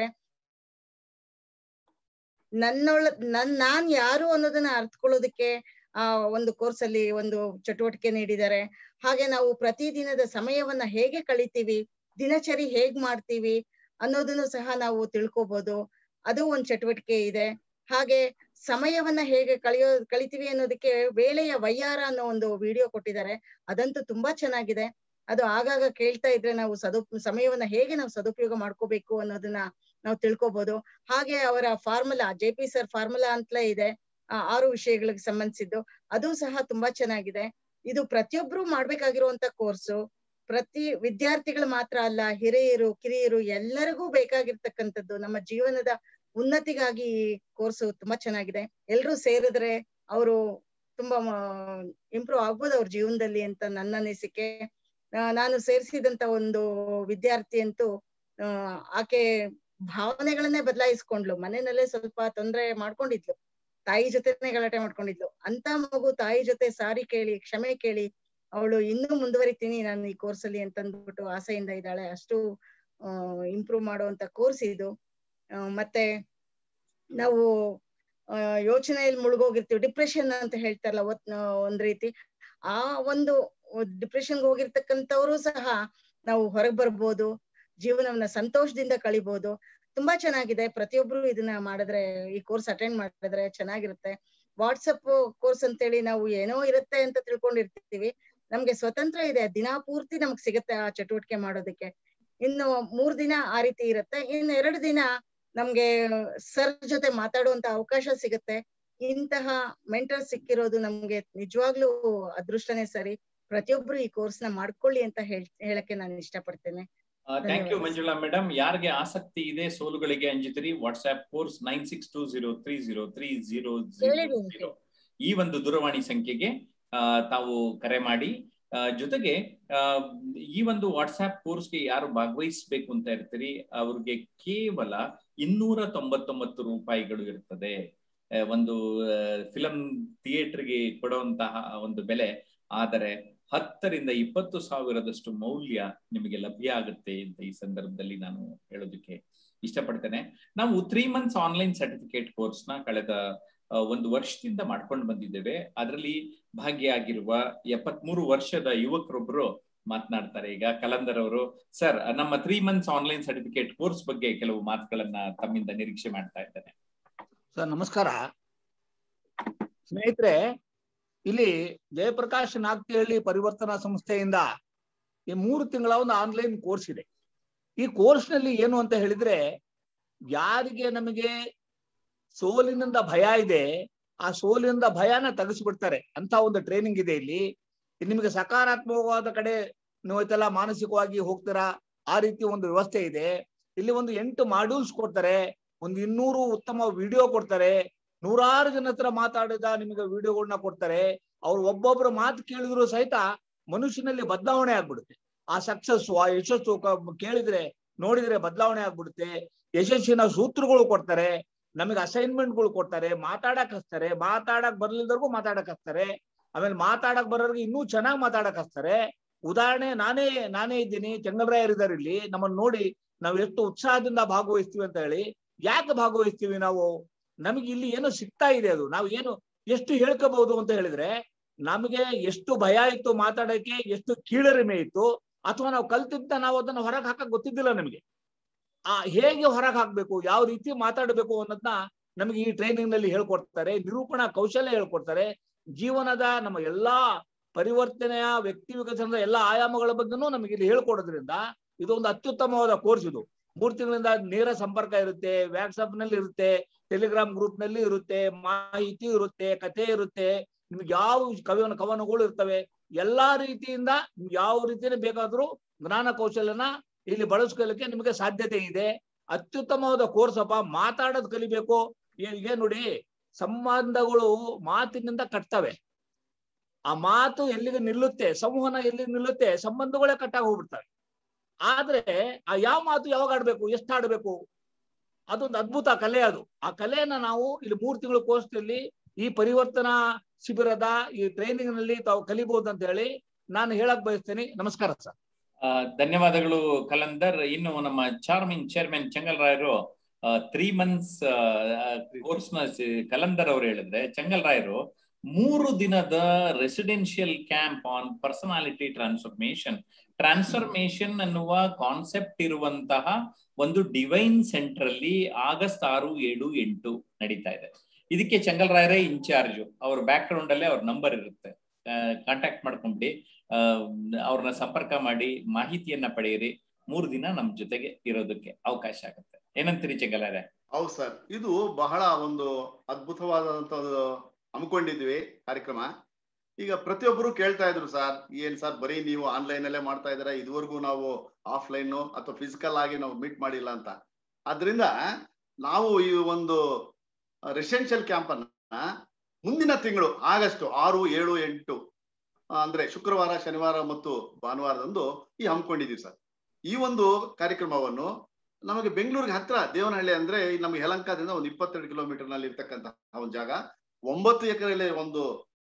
ನನ್ನೊಳ ನನ್ ನಾನ್ ಯಾರು ಅನ್ನೋದನ್ನ ಅರ್ಥಕೊಳ್ಳೋದಕ್ಕೆ ಆ ಒಂದು ಕೋರ್ಸ್ ಅಲ್ಲಿ ಒಂದು ಚಟುವಟಿಕೆ ನೀಡಿದ್ದಾರೆ ಹಾಗೆ ನಾವು ಪ್ರತಿದಿನದ ಸಮಯವನ್ನ ಹೇಗೆ ಕಳಿತೀವಿ ದಿನಚರಿ ಹೇಗ್ ಮಾಡ್ತೀವಿ ಅನ್ನೋದನ್ನು ಸಹ ನಾವು ತಿಳ್ಕೊಬಹುದು ಅದು ಒಂದ್ ಚಟುವಟಿಕೆ ಇದೆ ಹಾಗೆ ಸಮಯವನ್ನ ಹೇಗೆ ಕಳೆಯೋ ಕಳಿತೀವಿ ಅನ್ನೋದಕ್ಕೆ ವೇಳೆಯ ವಯ್ಯಾರ ಅನ್ನೋ ಒಂದು ವಿಡಿಯೋ ಕೊಟ್ಟಿದ್ದಾರೆ ಅದಂತೂ ತುಂಬಾ ಚೆನ್ನಾಗಿದೆ ಅದು ಆಗಾಗ ಕೇಳ್ತಾ ಇದ್ರೆ ನಾವು ಸದುಪ್ ಸಮಯವನ್ನ ಹೇಗೆ ನಾವು ಸದುಪಯೋಗ ಮಾಡ್ಕೋಬೇಕು ಅನ್ನೋದನ್ನ ನಾವು ತಿಳ್ಕೊಬಹುದು ಹಾಗೆ ಅವರ formula J P sir formula ಅಂತಲೇ ಇದೆ ಆ ಆರು ವಿಷಯಗಳಿಗೆ ಸಂಬಂಧಿಸಿದ್ದು ಅದು ಸಹ ತುಂಬಾ ಚೆನ್ನಾಗಿದೆ ಇದು ಪ್ರತಿಯೊಬ್ರು ಮಾಡ್ಬೇಕಾಗಿರುವಂತ ಕೋರ್ಸು ಪ್ರತಿ ವಿದ್ಯಾರ್ಥಿಗಳು ಮಾತ್ರ ಅಲ್ಲ ಹಿರಿಯರು ಕಿರಿಯರು ಎಲ್ಲರಿಗೂ ಬೇಕಾಗಿರ್ತಕ್ಕಂಥದ್ದು ನಮ್ಮ ಜೀವನದ ಉನ್ನತಿಗಾಗಿ ಈ ಕೋರ್ಸ್ ತುಂಬಾ ಚೆನ್ನಾಗಿದೆ ಎಲ್ರೂ ಸೇರಿದ್ರೆ ಅವರು ತುಂಬಾ ಇಂಪ್ರೂವ್ ಆಗ್ಬೋದು ಅವ್ರ ಜೀವನದಲ್ಲಿ ಅಂತ ನನ್ನ ಅನಿಸಿಕೆ ಆ, ನಾನು ಸೇರಿಸಿದಂತ ಒಂದು ವಿದ್ಯಾರ್ಥಿ ಅಂತೂ ಆ, ಆಕೆ ಭಾವನೆಗಳನ್ನೇ ಬದಲಾಯಿಸ್ಕೊಂಡ್ಲು ಮನೆಯಲ್ಲೇ ಸ್ವಲ್ಪ ತೊಂದರೆ ಮಾಡ್ಕೊಂಡಿದ್ಲು ತಾಯಿ ಜೊತೆನೆ ಗಲಾಟೆ ಮಾಡ್ಕೊಂಡಿದ್ಲು ಅಂತ ಮಗು ತಾಯಿ ಜೊತೆ ಸಾರಿ ಕೇಳಿ ಕ್ಷಮೆ ಕೇಳಿ ಅವಳು ಇನ್ನೂ ಮುಂದುವರಿತೀನಿ ನಾನು ಈ ಕೋರ್ಸ್ ಅಲ್ಲಿ ಅಂತ ಅಂದ್ಬಿಟ್ಟು ಆಸೆಯಿಂದ ಇದ್ದಾಳೆ ಅಷ್ಟು ಇಂಪ್ರೂವ್ ಮಾಡುವಂತ ಕೋರ್ಸ್ ಇದು ಆ, ಮತ್ತೆ ನಾವು ಆ, ಯೋಚನೆಯಲ್ಲಿ ಮುಳುಗೋಗಿರ್ತೀವಿ ಡಿಪ್ರೆಷನ್ ಅಂತ ಹೇಳ್ತಾರಲ್ಲ ಒತ್- ಆ, ಒಂದ್ ರೀತಿ ಆ ಒಂದು ಡಿಪ್ರೆಷನ್ಗೆ ಹೋಗಿರ್ತಕ್ಕಂಥವ್ರು ಸಹ ನಾವು ಹೊರಗ್ ಬರ್ಬೋದು ಜೀವನವನ್ನ ಸಂತೋಷದಿಂದ ಕಳಿಬಹುದು ತುಂಬಾ ಚೆನ್ನಾಗಿದೆ ಪ್ರತಿಯೊಬ್ರು ಇದನ್ನ ಮಾಡಿದ್ರೆ ಈ ಕೋರ್ಸ್ ಅಟೆಂಡ್ ಮಾಡಿದ್ರೆ ಚೆನ್ನಾಗಿರುತ್ತೆ ವಾಟ್ಸಪ್ ಕೋರ್ಸ್ ಅಂತೇಳಿ ನಾವು ಏನೋ ಇರುತ್ತೆ ಅಂತ ತಿಳ್ಕೊಂಡಿರ್ತೀವಿ ನಮ್ಗೆ ಸ್ವತಂತ್ರ ಇದೆ ದಿನಾ ಪೂರ್ತಿ ನಮ್ಗೆ ಸಿಗುತ್ತೆ ಆ ಚಟುವಟಿಕೆ ಮಾಡೋದಕ್ಕೆ ಇನ್ನು ಮೂರ್ ದಿನ ಆ ರೀತಿ ಇರುತ್ತೆ ಇನ್ನು ಎರಡು ದಿನ ನಮ್ಗೆ ಸರ್ ಜೊತೆ ಮಾತಾಡುವಂತ ಅವಕಾಶ ಸಿಗುತ್ತೆ ಇಂತಹ ಮೆಂಟರ್ ಸಿಕ್ಕಿರೋದು ನಮ್ಗೆ ನಿಜವಾಗ್ಲೂ ಅದೃಷ್ಟನೇ ಸರಿ ಪ್ರತಿಯೊಬ್ರು ಈ ಕೋರ್ಸ್ ನ ಮಾಡ್ಕೊಳ್ಳಿ ಅಂತ ಹೇಳ್ ಹೇಳಕ್ಕೆ ನಾನು ಇಷ್ಟಪಡ್ತೇನೆ ಥ್ಯಾಂಕ್ ಯು ಧನ್ಯವಾದ. ಮಂಜುಳಾ ಮೇಡಮ್ ಯಾರಿಗೆ ಆಸಕ್ತಿ ಇದೆ ಸೋಲುಗಳಿಗೆ ಅಂಜಿದ್ರಿ WhatsApp course nine six two zero three zero three zero ಹೇಳಿದ್ದೀನಿ ಜೀರೋ ಈ ಒಂದು ದೂರವಾಣಿ ಸಂಖ್ಯೆಗೆ ಆ, ತಾವು ಕರೆ ಮಾಡಿ ಆ, ಜೊತೆಗೆ ಆ, ಈ ಒಂದು ವಾಟ್ಸ್ಆಪ್ ಕೋರ್ಸ್ಗೆ ಯಾರು ಭಾಗವಹಿಸಬೇಕು ಅಂತ ಇರ್ತೀರಿ ಅವ್ರಿಗೆ ಕೇವಲ ಇನ್ನೂರ ತೊಂಬತ್ತೊಂಬತ್ತು ರೂಪಾಯಿಗಳು ಇರ್ತದೆ ಆ, ಒಂದು ಫಿಲಂ ಥಿಯೇಟರ್ಗೆ ಕೊಡುವಂತಹ ಒಂದು ಬೆಲೆ ಆದರೆ ಹತ್ತರಿಂದ ಇಪ್ಪತ್ತು ಸಾವಿರದಷ್ಟು ಮೌಲ್ಯ ನಿಮಗೆ ಲಭ್ಯ ಆಗುತ್ತೆ ಅಂತ ಈ ಸಂದರ್ಭದಲ್ಲಿ ನಾನು ಹೇಳೋದಕ್ಕೆ ಇಷ್ಟಪಡ್ತೇನೆ ನಾವು three months online certificate course ನ ಕಳೆದ ಆ, ಒಂದು ವರ್ಷದಿಂದ ಮಾಡ್ಕೊಂಡು ಬಂದಿದ್ದೇವೆ ಅದರಲ್ಲಿ ಭಾಗಿಯಾಗಿರುವ ಎಪ್ಪತ್ಮೂರು ವರ್ಷದ ಯುವಕರೊಬ್ಬರು ಮಾತನಾಡ್ತಾರೆ ಈಗ ಕಲಂದರ್ ಅವರು ಸರ್ ನಮ್ಮ three months online certificate course ಬಗ್ಗೆ ಕೆಲವು ಮಾತುಗಳನ್ನ ತಮ್ಮಿಂದ ನಿರೀಕ್ಷೆ ಮಾಡ್ತಾ ಇದ್ದೇನೆ ಸರ್ ನಮಸ್ಕಾರ ಸ್ನೇಹಿತರೆ ಇಲ್ಲಿ ಜಯಪ್ರಕಾಶ್ ನಾಗ್ತಿಹಳ್ಳಿ ಪರಿವರ್ತನಾ ಸಂಸ್ಥೆಯಿಂದ ಈ ಮೂರು ತಿಂಗಳ ಒಂದು ಆನ್ಲೈನ್ ಕೋರ್ಸ್ ಇದೆ ಈ ಕೋರ್ಸ್ ನಲ್ಲಿ ಏನು ಅಂತ ಹೇಳಿದ್ರೆ ಯಾರಿಗೆ ನಮಗೆ ಸೋಲಿನಿಂದ ಭಯ ಇದೆ ಆ ಸೋಲಿನಿಂದ ಭಯನ ತೆಗೆಸ್ಬಿಡ್ತಾರೆ ಅಂತ ಒಂದು ಟ್ರೈನಿಂಗ್ ಇದೆ ಇಲ್ಲಿ ಇದು ನಿಮಗೆ ಸಕಾರಾತ್ಮಕವಾದ ಕಡೆ ನೀವು ಇದೆಲ್ಲ ಮಾನಸಿಕವಾಗಿ ಹೋಗ್ತೀರಾ ಆ ರೀತಿ ಒಂದು ವ್ಯವಸ್ಥೆ ಇದೆ ಇಲ್ಲಿ ಒಂದು ಎಂಟು ಮಾಡ್ಯೂಲ್ಸ್ ಕೊಡ್ತಾರೆ ಒಂದು ಇನ್ನೂರು ಉತ್ತಮ ವಿಡಿಯೋ ಕೊಡ್ತಾರೆ ನೂರಾರು ಜನ ಹತ್ರ ಮಾತಾಡಿದ ನಿಮಗೆ ವಿಡಿಯೋಗಳನ್ನ ಕೊಡ್ತಾರೆ ಅವ್ರು ಒಬ್ಬೊಬ್ರು ಮಾತು ಕೇಳಿದ್ರು ಸಹಿತ ಮನುಷ್ಯನಲ್ಲಿ ಬದಲಾವಣೆ ಆಗ್ಬಿಡುತ್ತೆ ಆ ಸಕ್ಸಸ್ ಆ ಯಶಸ್ಸು ಕ- ಕೇಳಿದ್ರೆ ನೋಡಿದ್ರೆ ಬದಲಾವಣೆ ಆಗ್ಬಿಡುತ್ತೆ ಯಶಸ್ಸಿನ ಸೂತ್ರಗಳು ಕೊಡ್ತಾರೆ ನಮಗೆ ಅಸೈನ್ಮೆಂಟ್ಗಳು ಕೊಡ್ತಾರೆ ಮಾತಾಡಕ್ ಹಚ್ತಾರೆ ಮಾತಾಡಕ್ ಬರ್ಲಿಲ್ದವ್ರಿಗೂ ಮಾತಾಡಕ್ ಹಚ್ತಾರೆ ಆಮೇಲೆ ಮಾತಾಡಕ್ ಬರೋರ್ಗೆ ಇನ್ನೂ ಚೆನ್ನಾಗಿ ಮಾತಾಡಕ್ ಹಚ್ತಾರೆ ಉದಾಹರಣೆ ನಾನೇ ನಾನೇ ಇದ್ದೀನಿ ಚೆಂಗಲ್ರಾಯರ್ ಇದ್ದಾರೆ ಇಲ್ಲಿ ನಮ್ಮನ್ನ ನೋಡಿ ನಾವು ಎಷ್ಟು ಉತ್ಸಾಹದಿಂದ ಭಾಗವಹಿಸ್ತೀವಿ ಅಂತ ಹೇಳಿ ಯಾಕೆ ಭಾಗವಹಿಸ್ತೀವಿ ನಾವು ನಮಗೆ ಇಲ್ಲಿ ಏನೋ ಸಿಗ್ತಾ ಇದೆ ಅದು ನಾವು ಏನು ಎಷ್ಟು ಹೇಳ್ಕೋಬಹುದು ಅಂತ ಹೇಳಿದ್ರೆ ನಮಗೆ ಎಷ್ಟು ಭಯ ಇತ್ತು ಮಾತಾಡಕ್ಕೆ ಎಷ್ಟು ಕೀಳರಿಮೆ ಇತ್ತು ಅಥವಾ ನಾವು ಕಲ್ತಿದ್ದ ನಾವು ಅದನ್ನ ಹೊರಗೆ ಹಾಕಕ್ ಗೊತ್ತಿದ್ದಿಲ್ಲ ನಮಗೆ ಆ ಹೇಗೆ ಹೊರಗೆ ಹಾಕ್ಬೇಕು ಯಾವ ರೀತಿ ಮಾತಾಡಬೇಕು ಅನ್ನೋದನ್ನ ನಮಗೆ ಈ ಟ್ರೈನಿಂಗ್ ನಲ್ಲಿ ಹೇಳ್ಕೊಡ್ತಾರೆ ನಿರೂಪಣಾ ಕೌಶಲ್ಯ ಹೇಳ್ಕೊಡ್ತಾರೆ ಜೀವನದ ನಮ್ಮ ಎಲ್ಲಾ ಪರಿವರ್ತನೆಯ ವ್ಯಕ್ತಿ ವಿಕಸನದ ಎಲ್ಲಾ ಆಯಾಮಗಳ ಬಗ್ಗೆನೂ ನಮಗೆ ಇಲ್ಲಿ ಹೇಳ್ಕೊಡೋದ್ರಿಂದ ಇದು ಒಂದು ಅತ್ಯುತ್ತಮವಾದ ಕೋರ್ಸ್ ಇದು ಮೂರ್ ತಿಂಗಳಿಂದ ನೇರ ಸಂಪರ್ಕ ಇರುತ್ತೆ ವಾಟ್ಸ್ಆಪ್ ನಲ್ಲಿ ಇರುತ್ತೆ ಟೆಲಿಗ್ರಾಮ್ ಗ್ರೂಪ್ ನಲ್ಲಿ ಇರುತ್ತೆ ಮಾಹಿತಿ ಇರುತ್ತೆ ಕಥೆ ಇರುತ್ತೆ ನಿಮ್ಗೆ ಯಾವ ಕವನ ಕವನಗಳು ಇರ್ತವೆ ಎಲ್ಲಾ ರೀತಿಯಿಂದ ನಿಮ್ಗೆ ಯಾವ ರೀತಿನೇ ಬೇಕಾದ್ರೂ ಜ್ಞಾನ ಕೌಶಲ್ಯನ ಇಲ್ಲಿ ಬಳಸ್ಕೊಳ್ಳಿಕ್ಕೆ ನಿಮಗೆ ಸಾಧ್ಯತೆ ಇದೆ ಅತ್ಯುತ್ತಮವಾದ ಕೋರ್ಸ್ ಅಪ್ಪ ಮಾತಾಡೋದ್ ಕಲಿಬೇಕು ಈಗ ನೋಡಿ ಸಂಬಂಧಗಳು ಮಾತಿನಿಂದ ಕಟ್ತವೆ ಆ ಮಾತು ಎಲ್ಲಿಗೆ ನಿಲ್ಲುತ್ತೆ ಸಂವಹನ ಎಲ್ಲಿಗೆ ನಿಲ್ಲುತ್ತೆ ಸಂಬಂಧಗಳೇ ಕಟ್ಟಾಗಿ ಹೋಗ್ಬಿಡ್ತವೆ ಆದ್ರೆ ಆ ಯಾವ ಮಾತು ಯಾವಾಗ ಆಡ್ಬೇಕು ಎಷ್ಟು ಆಡ್ಬೇಕು ಅದೊಂದು ಅದ್ಭುತ ಕಲೆ ಅದು ಆ ಕಲೆಯನ್ನ ನಾವು ಇಲ್ಲಿ ಮೂರು ತಿಂಗಳ ಕೋರ್ಸ್ನಲ್ಲಿ ಈ ಪರಿವರ್ತನಾ ಶಿಬಿರದ ಈ ಟ್ರೈನಿಂಗ್ ನಲ್ಲಿ ತಾವು ಕಲಿಬಹುದು ಅಂತ ಹೇಳಿ ನಾನು ಹೇಳಕ್ ಬಯಸ್ತೇನೆ ನಮಸ್ಕಾರ ಸರ್ ಆ, ಧನ್ಯವಾದಗಳು ಕಲಂದರ್ ಇನ್ನು ನಮ್ಮ ಚಾರ್ಮಿಂಗ್ ಚೇರ್ಮನ್ ಚೆಂಗಲ್ರಾಯರು ತ್ರೀ ಮಂತ್ಸ್ ಕೋರ್ಸ್ ನ ಸಿ- ಕಲಂದರ್ ಅವರು ಹೇಳಿದ್ರೆ ಚೆಂಗಲ್ರಾಯರು ಮೂರು ದಿನದ residential camp on personality transformation transformation ಅನ್ನುವ ಕಾನ್ಸೆಪ್ಟ್ ಇರುವಂತಹ ಒಂದು ಡಿವೈನ್ ಸೆಂಟರ್ ಅಲ್ಲಿ ಆಗಸ್ಟ್ ಆರು ಏಳು ಎಂಟು ನಡೀತಾ ಇದೆ ಇದಕ್ಕೆ ಚೆಂಗಲ್ರಾಯರೇ ಇನ್ಚಾರ್ಜ್ ಅವ್ರ ಬ್ಯಾಕ್ ಗ್ರೌಂಡ್ ಅಲ್ಲೇ ಅವ್ರ ನಂಬರ್ ಇರುತ್ತೆ ಕಾಂಟ್ಯಾಕ್ಟ್ ಮಾಡ್ಕೊಂಬಿಡಿ ಆ, ಅವ್ರನ್ನ ಸಂಪರ್ಕ ಮಾಡಿ ಮಾಹಿತಿಯನ್ನ ಪಡೆಯಿರಿ ಮೂರು ದಿನ ನಮ್ ಜೊತೆಗೆ ಇರೋದಕ್ಕೆ ಅವಕಾಶ ಆಗುತ್ತೆ ಏನಂತೀರಿ ಚೆಂಗಲ್ರಾಯರೇ ಹೌದು ಸರ್ ಇದು ಬಹಳ ಒಂದು ಅದ್ಭುತವಾದಂತ ಒಂದು ಹಮ್ಮಿಕೊಂಡಿದ್ವಿ ಕಾರ್ಯಕ್ರಮ ಈಗ ಪ್ರತಿಯೊಬ್ಬರು ಕೇಳ್ತಾ ಇದ್ರು ಸರ್ ಏನ್ ಸರ್ ಬರೀ ನೀವು ಆನ್ಲೈನ್ ಅಲ್ಲೇ ಮಾಡ್ತಾ ಇದ್ದೀರಾ ಇದುವರೆಗೂ ನಾವು ಆಫ್ಲೈನ್ ಅಥವಾ ಫಿಸಿಕಲ್ ಆಗಿ ನಾವು ಮೀಟ್ ಮಾಡಿಲ್ಲ ಅಂತ ಆದ್ರಿಂದ ನಾವು ಈ ಒಂದು ರೆಸಿಡೆನ್ಷಿಯಲ್ ಕ್ಯಾಂಪ್ ಅನ್ನ ಮುಂದಿನ ತಿಂಗಳು ಆಗಸ್ಟ್ ಆರು ಏಳು ಎಂಟು ಆ, ಅಂದ್ರೆ ಶುಕ್ರವಾರ ಶನಿವಾರ ಮತ್ತು ಭಾನುವಾರದಂದು ಈ ಹಮ್ಮಿಕೊಂಡಿದೀವಿ ಸರ್ ಈ ಒಂದು ಕಾರ್ಯಕ್ರಮವನ್ನು ನಮಗೆ ಬೆಂಗಳೂರಿಗೆ ಹತ್ರ ದೇವನಹಳ್ಳಿ ಅಂದ್ರೆ ಈ ನಮಗೆ ಯಲಹಂಕದಿಂದ ಒಂದು ಇಪ್ಪತ್ತೆರಡು ಕಿಲೋಮೀಟರ್ ನಲ್ಲಿ ಇರ್ತಕ್ಕಂತಹ ಒಂದು ಜಾಗ ಒಂಬತ್ತು ಎಕರೆಯಲ್ಲಿ ಒಂದು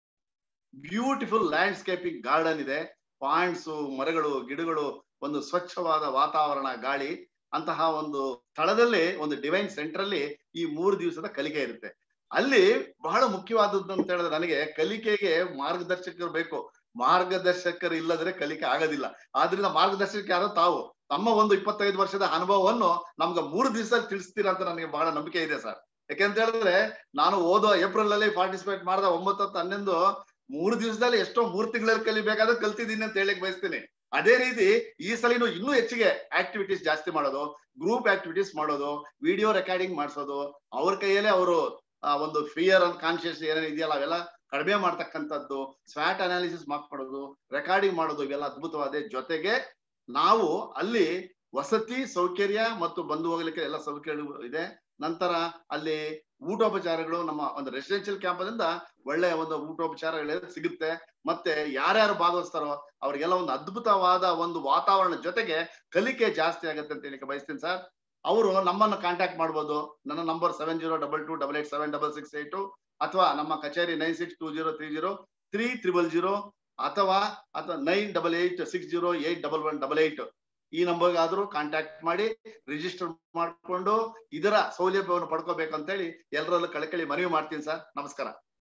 ಬ್ಯೂಟಿಫುಲ್ ಲ್ಯಾಂಡ್ಸ್ಕೇಪಿಂಗ್ ಗಾರ್ಡನ್ ಇದೆ ಪಾಯಿಂಟ್ಸ್ ಮರಗಳು ಗಿಡಗಳು ಒಂದು ಸ್ವಚ್ಛವಾದ ವಾತಾವರಣ ಗಾಳಿ ಅಂತಹ ಒಂದು ಸ್ಥಳದಲ್ಲಿ ಒಂದು ಡಿವೈನ್ ಸೆಂಟರ್ ಅಲ್ಲಿ ಈ ಮೂರು ದಿವಸದ ಕಲಿಕೆ ಇರುತ್ತೆ ಅಲ್ಲಿ ಬಹಳ ಮುಖ್ಯವಾದದ್ದು ಅಂತ ಹೇಳಿದ್ರೆ ನನಗೆ ಕಲಿಕೆಗೆ ಮಾರ್ಗದರ್ಶಕರು ಬೇಕು ಮಾರ್ಗದರ್ಶಕರು ಇಲ್ಲದ್ರೆ ಕಲಿಕೆ ಆಗೋದಿಲ್ಲ ಆದ್ರಿಂದ ಮಾರ್ಗದರ್ಶಕ ಯಾರೋ ತಾವು ತಮ್ಮ ಒಂದು ಇಪ್ಪತ್ತೈದು ವರ್ಷದ ಅನುಭವವನ್ನು ನಮ್ಗೆ ಮೂರು ದಿವಸ ತಿಳಿಸ್ತೀರಾ ಅಂತ ನನಗೆ ಬಹಳ ನಂಬಿಕೆ ಇದೆ ಸರ್ ಯಾಕೆಂತ ಹೇಳಿದ್ರೆ ನಾನು ಓದೋ ಏಪ್ರಿಲ್ ಅಲ್ಲಿ ಪಾರ್ಟಿಸಿಪೇಟ್ ಮಾಡಿದ ಒಂಬತ್ತು ಹತ್ತು ಹನ್ನೊಂದು ಮೂರು ದಿವಸದಲ್ಲಿ ಎಷ್ಟೋ ಮೂರು ತಿಂಗಳಲ್ಲಿ ಕಲಿಬೇಕಾದ್ರೆ ಕಲ್ತಿದ್ದೀನಿ ಅಂತ ಹೇಳಕ್ ಬಯಸ್ತೀನಿ ಅದೇ ರೀತಿ ಈ ಸಲಿನೂ ಇನ್ನೂ ಹೆಚ್ಚಿಗೆ ಆಕ್ಟಿವಿಟೀಸ್ ಜಾಸ್ತಿ ಮಾಡೋದು ಗ್ರೂಪ್ ಆಕ್ಟಿವಿಟೀಸ್ ಮಾಡೋದು ವಿಡಿಯೋ ರೆಕಾರ್ಡಿಂಗ್ ಮಾಡಿಸೋದು ಅವ್ರ ಕೈಯಲ್ಲೇ ಅವರು ಒಂದು ಫಿಯರ್ ಅಂಡ್ ಕಾನ್ಶಿಯಸ್ ಏನೇನು ಇದೆಯಲ್ಲ ಅವೆಲ್ಲ ಕಡಿಮೆ ಮಾಡ್ತಕ್ಕಂಥದ್ದು ಸ್ವಾಟ್ ಅನಾಲಿಸಿಸ್ ಮಾಡೋದು ರೆಕಾರ್ಡಿಂಗ್ ಮಾಡೋದು ಇವೆಲ್ಲ ಅದ್ಭುತವಾದ ಜೊತೆಗೆ ನಾವು ಅಲ್ಲಿ ವಸತಿ ಸೌಕರ್ಯ ಮತ್ತು ಬಂದು ಹೋಗ್ಲಿಕ್ಕೆ ಎಲ್ಲ ಸೌಕರ್ಯಗಳು ಇದೆ ನಂತರ ಅಲ್ಲಿ ಊಟೋಪಚಾರಗಳು ನಮ್ಮ ಒಂದು ರೆಸಿಡೆನ್ಷಿಯಲ್ ಕ್ಯಾಂಪದಿಂದ ಒಳ್ಳೆಯ ಒಂದು ಊಟೋಪಚಾರಗಳು ಸಿಗುತ್ತೆ ಮತ್ತೆ ಯಾರ್ಯಾರು ಭಾಗವಹಿಸ್ತಾರೋ ಅವ್ರಿಗೆಲ್ಲ ಒಂದು ಅದ್ಭುತವಾದ ಒಂದು ವಾತಾವರಣ ಜೊತೆಗೆ ಕಲಿಕೆ ಜಾಸ್ತಿ ಆಗುತ್ತೆ ಅಂತ ಹೇಳಿಕ್ಕೆ ಬಯಸ್ತೀನಿ ಸರ್ ಅವರು ನಮ್ಮನ್ನು ಕಾಂಟ್ಯಾಕ್ಟ್ ಮಾಡ್ಬೋದು ನನ್ನ number seven zero double two double eight seven double six eight ಅಥವಾ ನಮ್ಮ ಕಚೇರಿ nine six two zero three zero three triple zero ಅಥವಾ ಅಥವಾ nine double eight six zero eight double one double eight ಈ ನಂಬರ್ಗೆ ಆದ್ರೂ ಕಾಂಟ್ಯಾಕ್ಟ್ ಮಾಡಿ register ಮಾಡ್ಕೊಂಡು ಇದರ ಸೌಲಭ್ಯವನ್ನು ಪಡ್ಕೋಬೇಕಂತೇಳಿ ಎಲ್ಲರಲ್ಲೂ ಕಳಕಳಿ ಮನವಿ ಮಾಡ್ತೀನಿ ಸರ್ ನಮಸ್ಕಾರ